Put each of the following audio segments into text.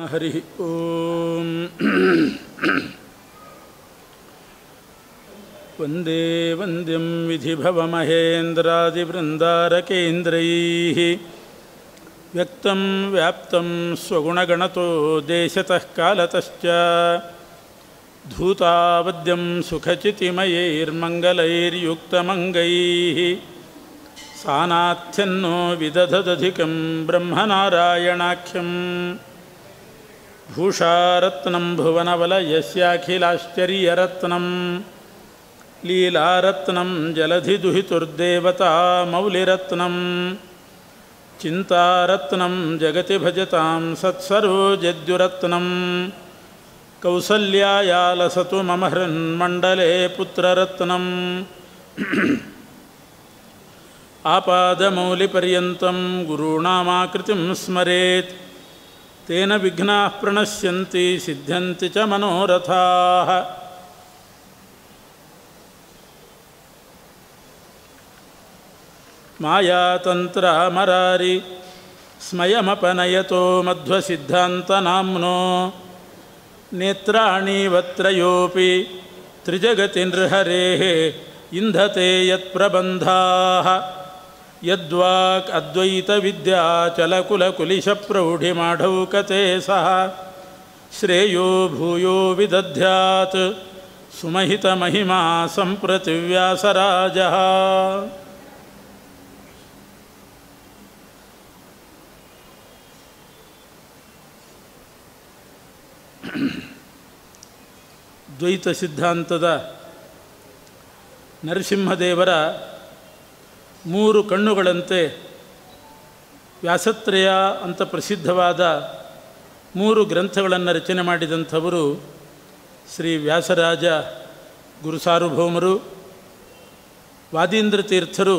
ಹರಿ ಓಂ ವಂದೇ ವಂದ್ಯಂ ವಿಧಿಭವಮಹೇಂದ್ರಾದಿವೃಂದಾರಕೇಂದ್ರೈः ವ್ಯಕ್तं ವ್ಯಾಪ್तं ಸ್ವಗುಣಗಣतो ದೇಶತಃ ಕಾಲತಶ್ಚ धूतावद्यं सुखचितिमयैर्मङ्गलैर्युक्तमङ्गैः सानाथ्यन्नो विदधदधिकं ब्रह्मनारायणाख्यं भूषारत्नं भुवनवलयस्याखिलाश्चर्यरत्नं लीलारत्नं जलधिदुहितुर्देवता मौलिरत्नं चिन्तारत्नं जगति भजतां सत्सरोजद्युरत्नं कौसल्यायालसतु मम हृन्मण्डले पुत्ररत्नम् आपादमौलिपर्यन्तं गुरूणामाकृतिं स्मरेत् तेन विघ्नाः प्रणश्यन्ति सिद्ध्यन्ति च मनोरथाः मायातन्त्रामरारि स्मयमपनयतो मध्वसिद्धान्तनाम्नो नेत्राणीवत्रयोऽपि त्रिजगति नृहरेः इन्धते यत्प्रबन्धाः यद्वाक् अद्वैतविद्याचलकुलकुलिशप्रौढिमाढौकते सः श्रेयो भूयो विदध्यात् सुमहितमहिमा सम्प्रति व्यासराजः ದ್ವೈತ ಸಿದ್ಧಾಂತದ ನರಸಿಂಹದೇವರ ಮೂರು ಕಣ್ಣುಗಳಂತೆ ವ್ಯಾಸತ್ರಯ ಅಂತ ಪ್ರಸಿದ್ಧವಾದ ಮೂರು ಗ್ರಂಥಗಳನ್ನು ರಚನೆ ಮಾಡಿದಂಥವರು ಶ್ರೀ ವ್ಯಾಸರಾಜ ಗುರು ಸಾರ್ವಭೌಮರು ವಾದೀಂದ್ರ ತೀರ್ಥರು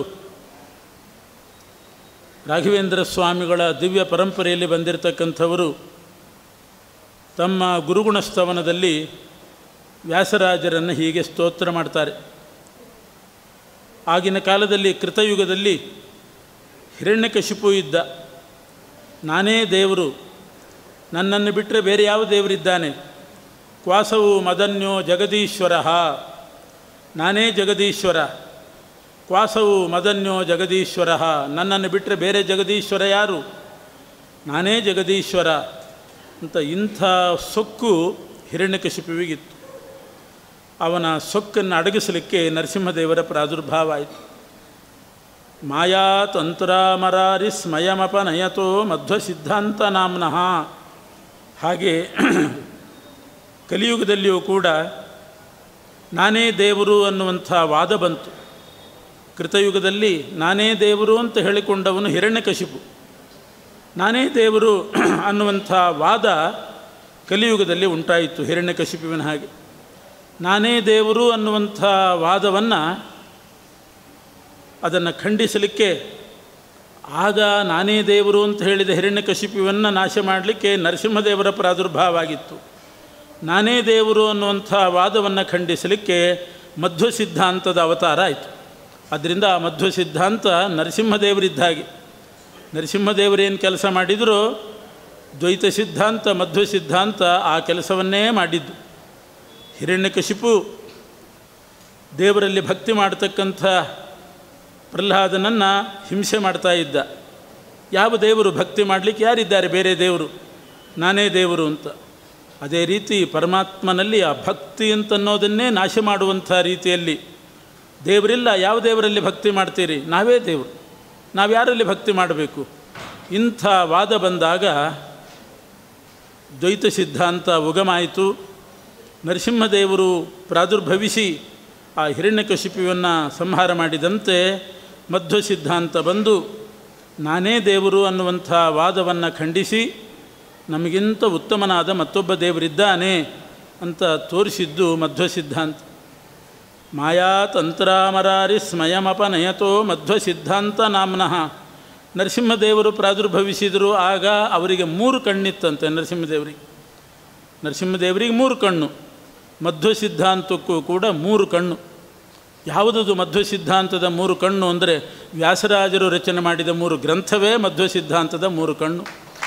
ರಾಘವೇಂದ್ರ ಸ್ವಾಮಿಗಳ ದಿವ್ಯ ಪರಂಪರೆಯಲ್ಲಿ ಬಂದಿರತಕ್ಕಂಥವರು ತಮ್ಮ ಗುರುಗುಣಸ್ತವನದಲ್ಲಿ ವ್ಯಾಸರಾಜರನ್ನು ಹೀಗೆ ಸ್ತೋತ್ರ ಮಾಡ್ತಾರೆ ಆಗಿನ ಕಾಲದಲ್ಲಿ ಕೃತಯುಗದಲ್ಲಿ ಹಿರಣ್ಯಕಶಿಪು ಇದ್ದ ನಾನೇ ದೇವರು ನನ್ನನ್ನು ಬಿಟ್ಟರೆ ಬೇರೆ ಯಾವ ದೇವರಿದ್ದಾನೆ ಕ್ವಾಸವು ಮದನ್ಯೋ ಜಗದೀಶ್ವರ ನಾನೇ ಜಗದೀಶ್ವರ ಕ್ವಾಸವು ಮದನ್ಯೋ ಜಗದೀಶ್ವರ ನನ್ನನ್ನು ಬಿಟ್ಟರೆ ಬೇರೆ ಜಗದೀಶ್ವರ ಯಾರು ನಾನೇ ಜಗದೀಶ್ವರ ಅಂತ ಇಂಥ ಸೊಕ್ಕು ಹಿರಣ್ಯಕಶಿಪುವಿಗಿತ್ತು ಅವನ ಸೊಕ್ಕನ್ನು ಅಡಗಿಸಲಿಕ್ಕೆ ನರಸಿಂಹದೇವರ ಪ್ರಾದುರ್ಭಾವ ಆಯಿತು ಮಾಯಾ ತಂತ್ರಾಮರಾರಿ ಸ್ಮಯಮಪನಯತೋ ಮಧ್ವ ಸಿದ್ಧಾಂತ ನಾಮ್ನಃ ಹಾಗೆ ಕಲಿಯುಗದಲ್ಲಿಯೂ ಕೂಡ ನಾನೇ ದೇವರು ಅನ್ನುವಂಥ ವಾದ ಬಂತು ಕೃತಯುಗದಲ್ಲಿ ನಾನೇ ದೇವರು ಅಂತ ಹೇಳಿಕೊಂಡವನು ಹಿರಣ್ಯಕಶಿಪು ನಾನೇ ದೇವರು ಅನ್ನುವಂಥ ವಾದ ಕಲಿಯುಗದಲ್ಲಿ ಉಂಟಾಯಿತು ಹಿರಣ್ಯಕಶಿಪುವಿನ ಹಾಗೆ ನಾನೇ ದೇವರು ಅನ್ನುವಂಥ ವಾದವನ್ನು ಅದನ್ನು ಖಂಡಿಸಲಿಕ್ಕೆ ಆಗ ನಾನೇ ದೇವರು ಅಂತ ಹೇಳಿದ ಹಿರಣ್ಯಕಶಿಪುವನ್ನು ನಾಶ ಮಾಡಲಿಕ್ಕೆ ನರಸಿಂಹದೇವರ ಪ್ರಾದುರ್ಭಾವ ಆಗಿತ್ತು ನಾನೇ ದೇವರು ಅನ್ನುವಂಥ ವಾದವನ್ನು ಖಂಡಿಸಲಿಕ್ಕೆ ಮಧ್ವ ಸಿದ್ಧಾಂತದ ಅವತಾರ ಆಯಿತು ಅದರಿಂದ ಆ ಮಧ್ವ ಸಿದ್ಧಾಂತ ನರಸಿಂಹದೇವರಿದ್ದ ಹಾಗೆ ನರಸಿಂಹದೇವರೇನು ಕೆಲಸ ಮಾಡಿದರೂ ದ್ವೈತ ಸಿದ್ಧಾಂತ ಮಧ್ವ ಸಿದ್ಧಾಂತ ಆ ಕೆಲಸವನ್ನೇ ಮಾಡಿದ್ದು ಹಿರಣ್ಯಕಶಿಪು ದೇವರಲ್ಲಿ ಭಕ್ತಿ ಮಾಡತಕ್ಕಂಥ ಪ್ರಹ್ಲಾದನನ್ನು ಹಿಂಸೆ ಮಾಡ್ತಾ ಇದ್ದ ಯಾವ ದೇವರು ಭಕ್ತಿ ಮಾಡಲಿಕ್ಕೆ ಯಾರಿದ್ದಾರೆ ಬೇರೆ ದೇವರು ನಾನೇ ದೇವರು ಅಂತ ಅದೇ ರೀತಿ ಪರಮಾತ್ಮನಲ್ಲಿ ಆ ಭಕ್ತಿ ಅಂತನ್ನೋದನ್ನೇ ನಾಶ ಮಾಡುವಂಥ ರೀತಿಯಲ್ಲಿ ದೇವರಿಲ್ಲ ಯಾವ ದೇವರಲ್ಲಿ ಭಕ್ತಿ ಮಾಡ್ತೀರಿ ನಾವೇ ದೇವರು ನಾವು ಯಾರಲ್ಲಿ ಭಕ್ತಿ ಮಾಡಬೇಕು ಇಂಥ ವಾದ ಬಂದಾಗ ದ್ವೈತ ಸಿದ್ಧಾಂತ ಉಗಮಾಯಿತು ನರಸಿಂಹದೇವರು ಪ್ರಾದುರ್ಭವಿಸಿ ಆ ಹಿರಣ್ಯಕಶಿಪುವನ್ನು ಸಂಹಾರ ಮಾಡಿದಂತೆ ಮಧ್ವ ಸಿದ್ಧಾಂತ ಬಂದು ನಾನೇ ದೇವರು ಅನ್ನುವಂಥ ವಾದವನ್ನು ಖಂಡಿಸಿ ನಮಗಿಂತ ಉತ್ತಮನಾದ ಮತ್ತೊಬ್ಬ ದೇವರಿದ್ದಾನೆ ಅಂತ ತೋರಿಸಿದ್ದು ಮಧ್ವ ಸಿದ್ಧಾಂತ ಮಾಯಾ ತಂತ್ರಾಮರಾರಿ ಸ್ಮಯಮಪನಯತೋ ಮಧ್ವ ಸಿದ್ಧಾಂತ ನಾಮ್ನಃ ನರಸಿಂಹದೇವರು ಪ್ರಾದುರ್ಭವಿಸಿದರು ಆಗ ಅವರಿಗೆ ಮೂರು ಕಣ್ಣಿತ್ತಂತೆ ನರಸಿಂಹದೇವರಿಗೆ ನರಸಿಂಹದೇವರಿಗೆ ಮೂರು ಕಣ್ಣು ಮಧ್ವ ಸಿದ್ಧಾಂತಕ್ಕೂ ಕೂಡ ಮೂರು ಕಣ್ಣು ಯಾವುದದು ಮಧ್ವ ಸಿದ್ಧಾಂತದ ಮೂರು ಕಣ್ಣು ಅಂದರೆ ವ್ಯಾಸರಾಜರು ರಚನೆ ಮಾಡಿದ ಮೂರು ಗ್ರಂಥವೇ ಮಧ್ವ ಸಿದ್ಧಾಂತದ ಮೂರು ಕಣ್ಣು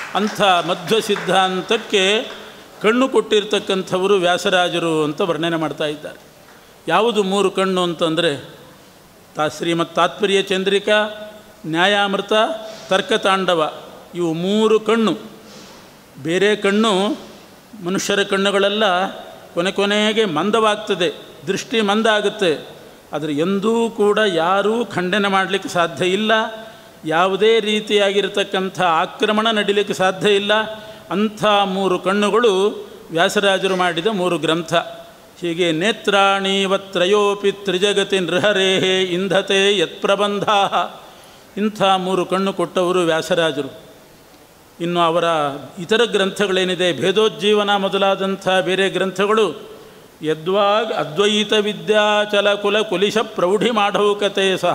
ಅಂಥ ಮಧ್ವ ಸಿದ್ಧಾಂತಕ್ಕೆ ಕಣ್ಣು ಕೊಟ್ಟಿರ್ತಕ್ಕಂಥವರು ವ್ಯಾಸರಾಜರು ಅಂತ ವರ್ಣನೆ ಮಾಡ್ತಾ ಇದ್ದಾರೆ ಯಾವುದು ಮೂರು ಕಣ್ಣು ಅಂತಂದರೆ ತಾ ಶ್ರೀಮತ್ ತಾತ್ಪರ್ಯ ಚಂದ್ರಿಕಾ ನ್ಯಾಯಾಮೃತ ತರ್ಕತಾಂಡವ ಇವು ಮೂರು ಕಣ್ಣು ಬೇರೆ ಕಣ್ಣು ಮನುಷ್ಯರ ಕಣ್ಣುಗಳೆಲ್ಲ ಕೊನೆ ಕೊನೆಗೆ ಮಂದವಾಗ್ತದೆ ದೃಷ್ಟಿ ಮಂದ ಆಗುತ್ತೆ ಆದರೆ ಎಂದೂ ಕೂಡ ಯಾರೂ ಖಂಡನೆ ಮಾಡಲಿಕ್ಕೆ ಸಾಧ್ಯ ಇಲ್ಲ ಯಾವುದೇ ರೀತಿಯಾಗಿರ್ತಕ್ಕಂಥ ಆಕ್ರಮಣ ನಡೀಲಿಕ್ಕೆ ಸಾಧ್ಯ ಇಲ್ಲ ಅಂಥ ಮೂರು ಕಣ್ಣುಗಳು ವ್ಯಾಸರಾಜರು ಮಾಡಿದ ಮೂರು ಗ್ರಂಥ ಹೀಗೆ ನೇತ್ರಾಣೀವತ್ರಯೋಪಿ ತ್ರಿಜಗತಿ ನೃಹರೇಹೇ ಇಂಧತೆ ಯತ್ಪ್ರಬಂಧಾ ಇಂಥ ಮೂರು ಕಣ್ಣು ಕೊಟ್ಟವರು ವ್ಯಾಸರಾಜರು ಇನ್ನು ಅವರ ಇತರ ಗ್ರಂಥಗಳೇನಿದೆ ಭೇದೋಜ್ಜೀವನ ಮೊದಲಾದಂಥ ಬೇರೆ ಗ್ರಂಥಗಳು ಯದ್ವಾಗ್ ಅದ್ವೈತ ವಿದ್ಯಾಚಲ ಕುಲ ಕುಲಿಶ ಪ್ರೌಢಿ ಮಾಡೌಕತೆ ಸಹ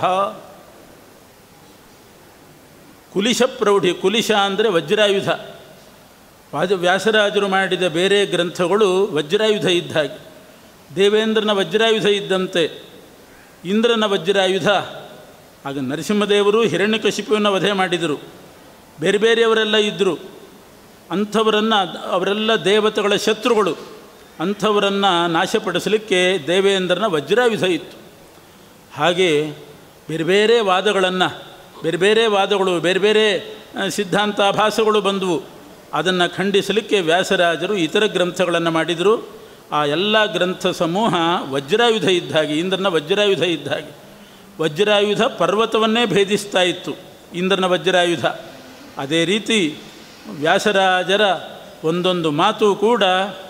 ಕುಲಿಶ ಪ್ರೌಢಿ ಕುಲಿಶ ಅಂದರೆ ವಜ್ರಾಯುಧ ವಾದ ವ್ಯಾಸರಾಜರು ಮಾಡಿದ ಬೇರೆ ಗ್ರಂಥಗಳು ವಜ್ರಾಯುಧ ಇದ್ದ ಹಾಗೆ ದೇವೇಂದ್ರನ ವಜ್ರಾಯುಧ ಇದ್ದಂತೆ ಇಂದ್ರನ ವಜ್ರಾಯುಧ ಆಗ ನರಸಿಂಹದೇವರು ಹಿರಣ್ಯಕಶಿಪುವನ್ನು ವಧೆ ಮಾಡಿದರು ಬೇರೆ ಬೇರೆಯವರೆಲ್ಲ ಇದ್ದರು ಅಂಥವರನ್ನು ಅವರೆಲ್ಲ ದೇವತೆಗಳ ಶತ್ರುಗಳು ಅಂಥವರನ್ನು ನಾಶಪಡಿಸಲಿಕ್ಕೆ ದೇವೇಂದ್ರನ ವಜ್ರಾಯುಧ ಇತ್ತು ಹಾಗೆ ಬೇರೆ ಬೇರೆ ವಾದಗಳನ್ನು ಬೇರೆ ಬೇರೆ ವಾದಗಳು ಬೇರೆ ಬೇರೆ ಸಿದ್ಧಾಂತಾಭಾಸಗಳು ಬಂದವು ಅದನ್ನು ಖಂಡಿಸಲಿಕ್ಕೆ ವ್ಯಾಸರಾಜರು ಇತರ ಗ್ರಂಥಗಳನ್ನು ಮಾಡಿದರು ಆ ಎಲ್ಲ ಗ್ರಂಥ ಸಮೂಹ ವಜ್ರಾಯುಧ ಇದ್ದ ಹಾಗೆ ಇಂದ್ರನ ವಜ್ರಾಯುಧ ಇದ್ದ ಹಾಗೆ ವಜ್ರಾಯುಧ ಪರ್ವತವನ್ನೇ ಭೇದಿಸ್ತಾ ಇತ್ತು ಇಂದ್ರನ ವಜ್ರಾಯುಧ ಅದೇ ರೀತಿ ವ್ಯಾಸರಾಜರ ಒಂದೊಂದು ಮಾತು ಕೂಡ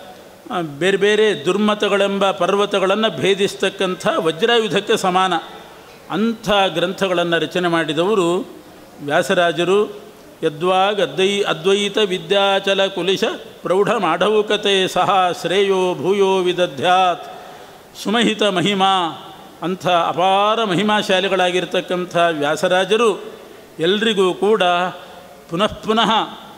ಬೇರೆ ಬೇರೆ ದುರ್ಮತಗಳೆಂಬ ಪರ್ವತಗಳನ್ನು ಭೇದಿಸ್ತಕ್ಕಂಥ ವಜ್ರಾಯುಧಕ್ಕೆ ಸಮಾನ ಅಂಥ ಗ್ರಂಥಗಳನ್ನು ರಚನೆ ಮಾಡಿದವರು ವ್ಯಾಸರಾಜರು ಯದ್ವಾಗ್ ಅದ್ವೈ ಅದ್ವೈತ ವಿದ್ಯಾಚಲ ಕುಲಿಶ ಪ್ರೌಢ ಮಾಡವುಕತೆ ಸಹ ಶ್ರೇಯೋ ಭೂಯೋ ವಿದಧ್ಯಾತ್ ಸುಮಹಿತ ಮಹಿಮಾ ಅಂಥ ಅಪಾರ ಮಹಿಮಾಶಾಲಿಗಳಾಗಿರ್ತಕ್ಕಂಥ ವ್ಯಾಸರಾಜರು ಎಲ್ರಿಗೂ ಕೂಡ ಪುನಃ ಪುನಃ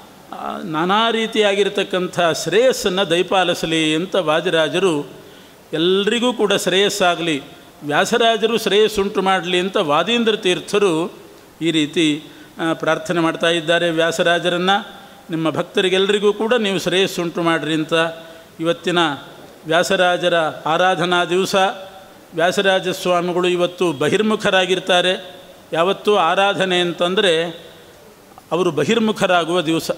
ನಾನಾ ರೀತಿಯಾಗಿರ್ತಕ್ಕಂಥ ಶ್ರೇಯಸ್ಸನ್ನು ದಯಪಾಲಿಸಲಿ ಅಂತ ವಾದಿರಾಜರು ಎಲ್ರಿಗೂ ಕೂಡ ಶ್ರೇಯಸ್ಸಾಗಲಿ ವ್ಯಾಸರಾಜರು ಶ್ರೇಯಸ್ಸುಂಟು ಮಾಡಲಿ ಅಂತ ವಾದೀಂದ್ರ ತೀರ್ಥರು ಈ ರೀತಿ ಪ್ರಾರ್ಥನೆ ಮಾಡ್ತಾ ಇದ್ದಾರೆ ವ್ಯಾಸರಾಜರನ್ನು ನಿಮ್ಮ ಭಕ್ತರಿಗೆಲ್ಲರಿಗೂ ಕೂಡ ನೀವು ಶ್ರೇಯಸ್ಸುಂಟು ಮಾಡಿರಿ ಅಂತ ಇವತ್ತಿನ ವ್ಯಾಸರಾಜರ ಆರಾಧನಾ ದಿವಸ ವ್ಯಾಸರಾಜ ಸ್ವಾಮಿಗಳು ಇವತ್ತು ಬಹಿರ್ಮುಖರಾಗಿರ್ತಾರೆ ಯಾವತ್ತೂ ಆರಾಧನೆ ಅಂತಂದರೆ ಅವರು ಬಹಿರ್ಮುಖರಾಗುವ ದಿವಸ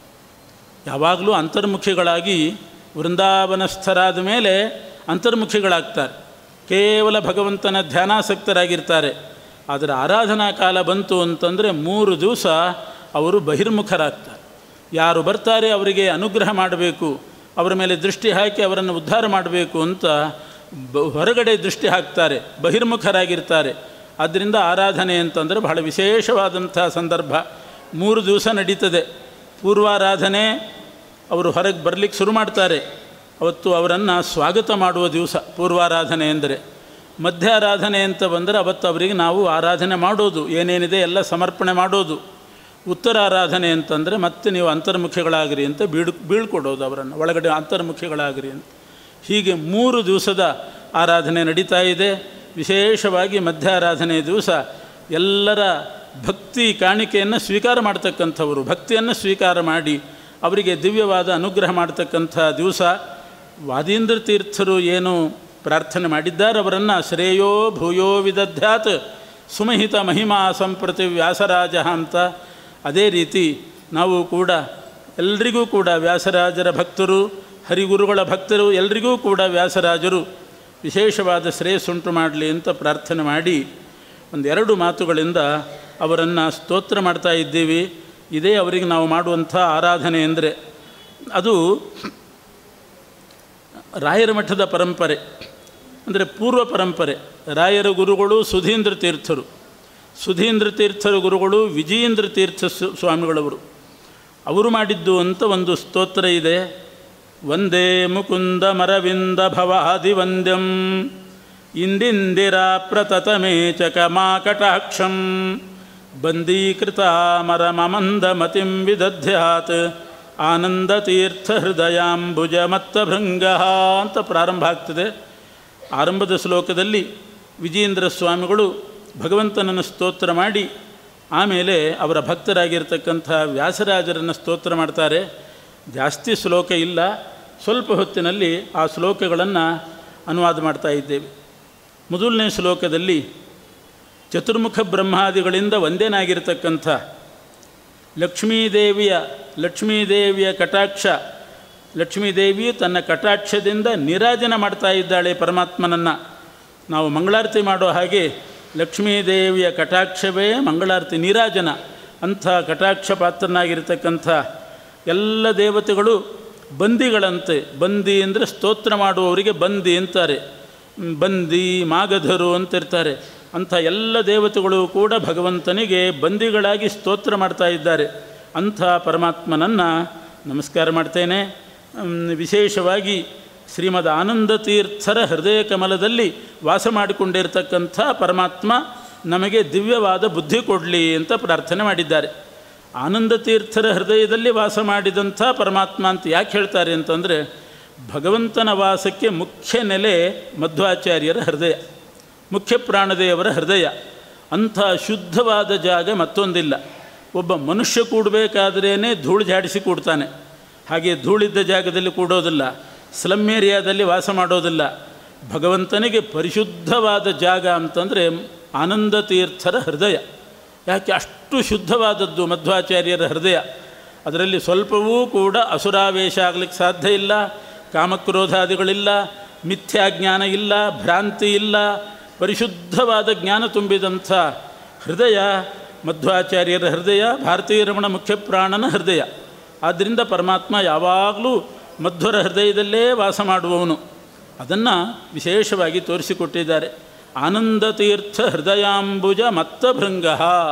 ಯಾವಾಗಲೂ ಅಂತರ್ಮುಖಿಗಳಾಗಿ ವೃಂದಾವನಸ್ಥರಾದ ಮೇಲೆ ಅಂತರ್ಮುಖಿಗಳಾಗ್ತಾರೆ ಕೇವಲ ಭಗವಂತನ ಧ್ಯಾನಾಸಕ್ತರಾಗಿರ್ತಾರೆ ಆದರೆ ಆರಾಧನಾ ಕಾಲ ಬಂತು ಅಂತಂದರೆ ಮೂರು ದಿವಸ ಅವರು ಬಹಿರ್ಮುಖರಾಗ್ತಾರೆ ಯಾರು ಬರ್ತಾರೆ ಅವರಿಗೆ ಅನುಗ್ರಹ ಮಾಡಬೇಕು ಅವರ ಮೇಲೆ ದೃಷ್ಟಿ ಹಾಕಿ ಅವರನ್ನು ಉದ್ಧಾರ ಮಾಡಬೇಕು ಅಂತ ಬ ಹೊರಗಡೆ ದೃಷ್ಟಿ ಹಾಕ್ತಾರೆ ಬಹಿರ್ಮುಖರಾಗಿರ್ತಾರೆ ಆದ್ದರಿಂದ ಆರಾಧನೆ ಅಂತಂದರೆ ಬಹಳ ವಿಶೇಷವಾದಂಥ ಸಂದರ್ಭ ಮೂರು ದಿವಸ ನಡೀತದೆ ಪೂರ್ವಾರಾಧನೆ ಅವರು ಹೊರಗೆ ಬರಲಿಕ್ಕೆ ಶುರು ಮಾಡ್ತಾರೆ ಅವತ್ತು ಅವರನ್ನು ಸ್ವಾಗತ ಮಾಡುವ ದಿವಸ ಪೂರ್ವಾರಾಧನೆ ಎಂದರೆ ಮಧ್ಯಾರಾಧನೆ ಅಂತ ಬಂದರೆ ಅವತ್ತು ಅವರಿಗೆ ನಾವು ಆರಾಧನೆ ಮಾಡೋದು ಏನೇನಿದೆ ಎಲ್ಲ ಸಮರ್ಪಣೆ ಮಾಡೋದು ಉತ್ತರ ಆರಾಧನೆ ಅಂತಂದರೆ ಮತ್ತೆ ನೀವು ಅಂತರ್ಮುಖಿಗಳಾಗಿರಿ ಅಂತ ಬೀಳ್ ಬೀಳ್ಕೊಡೋದು ಅವರನ್ನು ಒಳಗಡೆ ಅಂತರ್ಮುಖಿಗಳಾಗಿರಿ ಅಂತ ಹೀಗೆ ಮೂರು ದಿವಸದ ಆರಾಧನೆ ನಡೀತಾ ಇದೆ ವಿಶೇಷವಾಗಿ ಮಧ್ಯಾರಾಧನೆ ದಿವಸ ಎಲ್ಲರ ಭಕ್ತಿ ಕಾಣಿಕೆಯನ್ನು ಸ್ವೀಕಾರ ಮಾಡ್ತಕ್ಕಂಥವರು ಭಕ್ತಿಯನ್ನು ಸ್ವೀಕಾರ ಮಾಡಿ ಅವರಿಗೆ ದಿವ್ಯವಾದ ಅನುಗ್ರಹ ಮಾಡ್ತಕ್ಕಂಥ ದಿವಸ ವಾದೀಂದ್ರ ತೀರ್ಥರು ಏನು ಪ್ರಾರ್ಥನೆ ಮಾಡಿದ್ದಾರೆ ಅವರನ್ನು ಶ್ರೇಯೋ ಭೂಯೋ ವಿದಧ್ಯಾತ್ ಸುಮಹಿತ ಮಹಿಮಾ ಸಂಪ್ರತಿ ವ್ಯಾಸರಾಜ ಅಂತ ಅದೇ ರೀತಿ ನಾವು ಕೂಡ ಎಲ್ರಿಗೂ ಕೂಡ ವ್ಯಾಸರಾಜರ ಭಕ್ತರು ಹರಿಗುರುಗಳ ಭಕ್ತರು ಎಲ್ರಿಗೂ ಕೂಡ ವ್ಯಾಸರಾಜರು ವಿಶೇಷವಾದ ಶ್ರೇಯಸ್ಸುಂಟು ಮಾಡಲಿ ಅಂತ ಪ್ರಾರ್ಥನೆ ಮಾಡಿ ಒಂದೆರಡು ಮಾತುಗಳಿಂದ ಅವರನ್ನು ಸ್ತೋತ್ರ ಮಾಡ್ತಾ ಇದ್ದೀವಿ ಇದೇ ಅವರಿಗೆ ನಾವು ಮಾಡುವಂಥ ಆರಾಧನೆ ಅಂದರೆ ಅದು ರಾಯರ ಮಠದ ಪರಂಪರೆ ಅಂದರೆ ಪೂರ್ವ ಪರಂಪರೆ ರಾಯರ ಗುರುಗಳು ಸುಧೀಂದ್ರ ತೀರ್ಥರು ಸುಧೀಂದ್ರ ತೀರ್ಥರ ಗುರುಗಳು ವಿಜಯೇಂದ್ರ ತೀರ್ಥ ಸ್ವಾಮಿಗಳವರು ಅವರು ಮಾಡಿದ್ದು ಅಂತ ಒಂದು ಸ್ತೋತ್ರ ಇದೆ ವಂದೇ ಮುಕುಂದ ಮರವಿಂದ ಭವಾದಿವಂದ್ಯಂ ಇಂದಿಂದಿರಾ ಪ್ರತತಮೇ ಚಕಮಾಕಟಾಕ್ಷಂ ಬಂದೀಕೃತಾಮರಮಮಂದ ಮತಿಂ ವಿದಧ್ಯಾತ್ ಆನಂದತೀರ್ಥ ಹೃದಯಾಂಬುಜ ಮತ್ತಭೃಂಗ ಅಂತ ಪ್ರಾರಂಭ ಆಗ್ತದೆ ಆರಂಭದ ಶ್ಲೋಕದಲ್ಲಿ ವಿಜೇಂದ್ರ ಸ್ವಾಮಿಗಳು ಭಗವಂತನನ್ನು ಸ್ತೋತ್ರ ಮಾಡಿ ಆಮೇಲೆ ಅವರ ಭಕ್ತರಾಗಿರ್ತಕ್ಕಂಥ ವ್ಯಾಸರಾಜರನ್ನು ಸ್ತೋತ್ರ ಮಾಡ್ತಾರೆ ಜಾಸ್ತಿ ಶ್ಲೋಕ ಇಲ್ಲ ಸ್ವಲ್ಪ ಹೊತ್ತಿನಲ್ಲಿ ಆ ಶ್ಲೋಕಗಳನ್ನು ಅನುವಾದ ಮಾಡ್ತಾ ಇದ್ದೇವೆ ಮೊದಲನೇ ಶ್ಲೋಕದಲ್ಲಿ ಚತುರ್ಮುಖ ಬ್ರಹ್ಮಾದಿಗಳಿಂದ ಒಂದೇನಾಗಿರ್ತಕ್ಕಂಥ ಲಕ್ಷ್ಮೀದೇವಿಯ ಲಕ್ಷ್ಮೀದೇವಿಯ ಕಟಾಕ್ಷ ಲಕ್ಷ್ಮೀದೇವಿಯು ತನ್ನ ಕಟಾಕ್ಷದಿಂದ ನಿರಾಜನ ಮಾಡ್ತಾ ಇದ್ದಾಳೆ ಪರಮಾತ್ಮನನ್ನು ನಾವು ಮಂಗಳಾರತಿ ಮಾಡೋ ಹಾಗೆ ಲಕ್ಷ್ಮೀದೇವಿಯ ಕಟಾಕ್ಷವೇ ಮಂಗಳಾರತಿ ನೀರಾಜನ ಅಂಥ ಕಟಾಕ್ಷ ಪಾತ್ರನಾಗಿರ್ತಕ್ಕಂಥ ಎಲ್ಲ ದೇವತೆಗಳು ಬಂದಿಗಳಂತೆ ಬಂದಿ ಅಂದರೆ ಸ್ತೋತ್ರ ಮಾಡುವವರಿಗೆ ಬಂದಿ ಅಂತಾರೆ ಬಂದಿ ಮಾಗಧರು ಅಂತಿರ್ತಾರೆ ಅಂಥ ಎಲ್ಲ ದೇವತೆಗಳು ಕೂಡ ಭಗವಂತನಿಗೆ ಬಂದಿಗಳಾಗಿ ಸ್ತೋತ್ರ ಮಾಡ್ತಾ ಇದ್ದಾರೆ ಅಂಥ ಪರಮಾತ್ಮನನ್ನು ನಮಸ್ಕಾರ ಮಾಡ್ತೇನೆ ವಿಶೇಷವಾಗಿ ಶ್ರೀಮದ್ ಆನಂದ ತೀರ್ಥರ ಹೃದಯ ಕಮಲದಲ್ಲಿ ವಾಸ ಮಾಡಿಕೊಂಡಿರ್ತಕ್ಕಂಥ ಪರಮಾತ್ಮ ನಮಗೆ ದಿವ್ಯವಾದ ಬುದ್ಧಿ ಕೊಡಲಿ ಅಂತ ಪ್ರಾರ್ಥನೆ ಮಾಡಿದ್ದಾರೆ ಆನಂದ ತೀರ್ಥರ ಹೃದಯದಲ್ಲಿ ವಾಸ ಮಾಡಿದಂಥ ಪರಮಾತ್ಮ ಅಂತ ಯಾಕೆ ಹೇಳ್ತಾರೆ ಅಂತಂದರೆ ಭಗವಂತನ ವಾಸಕ್ಕೆ ಮುಖ್ಯ ನೆಲೆ ಮಧ್ವಾಚಾರ್ಯರ ಹೃದಯ ಮುಖ್ಯ ಪ್ರಾಣದೇವರ ಹೃದಯ ಅಂಥ ಶುದ್ಧವಾದ ಜಾಗ ಮತ್ತೊಂದಿಲ್ಲ ಒಬ್ಬ ಮನುಷ್ಯ ಕೂಡಬೇಕಾದ್ರೇ ಧೂಳು ಜಾಡಿಸಿ ಕೂಡ್ತಾನೆ ಹಾಗೆ ಧೂಳಿದ್ದ ಜಾಗದಲ್ಲಿ ಕೂಡೋದಿಲ್ಲ ಸ್ಲಮ್ ಏರಿಯಾದಲ್ಲಿ ವಾಸ ಮಾಡೋದಿಲ್ಲ ಭಗವಂತನಿಗೆ ಪರಿಶುದ್ಧವಾದ ಜಾಗ ಅಂತಂದರೆ ಆನಂದ ತೀರ್ಥರ ಹೃದಯ ಯಾಕೆ ಅಷ್ಟು ಶುದ್ಧವಾದದ್ದು ಮಧ್ವಾಚಾರ್ಯರ ಹೃದಯ ಅದರಲ್ಲಿ ಸ್ವಲ್ಪವೂ ಕೂಡ ಅಸುರಾವೇಶ ಆಗಲಿಕ್ಕೆ ಸಾಧ್ಯ ಇಲ್ಲ ಕಾಮಕ್ರೋಧಾದಿಗಳಿಲ್ಲ ಮಿಥ್ಯಾಜ್ಞಾನ ಇಲ್ಲ ಭ್ರಾಂತಿ ಇಲ್ಲ ಪರಿಶುದ್ಧವಾದ ಜ್ಞಾನ ತುಂಬಿದಂಥ ಹೃದಯ ಮಧ್ವಾಚಾರ್ಯರ ಹೃದಯ ಭಾರತೀಯ ರಮಣ ಮುಖ್ಯ ಪ್ರಾಣನ ಹೃದಯ ಆದ್ದರಿಂದ ಪರಮಾತ್ಮ ಯಾವಾಗಲೂ ಮಧ್ವರ ಹೃದಯದಲ್ಲೇ ವಾಸ ಮಾಡುವವನು ಅದನ್ನು ವಿಶೇಷವಾಗಿ ತೋರಿಸಿಕೊಟ್ಟಿದ್ದಾರೆ ಆನಂದ ತೀರ್ಥ ಹೃದಯಾಂಬುಜ ಮತ್ತಭೃಂಗ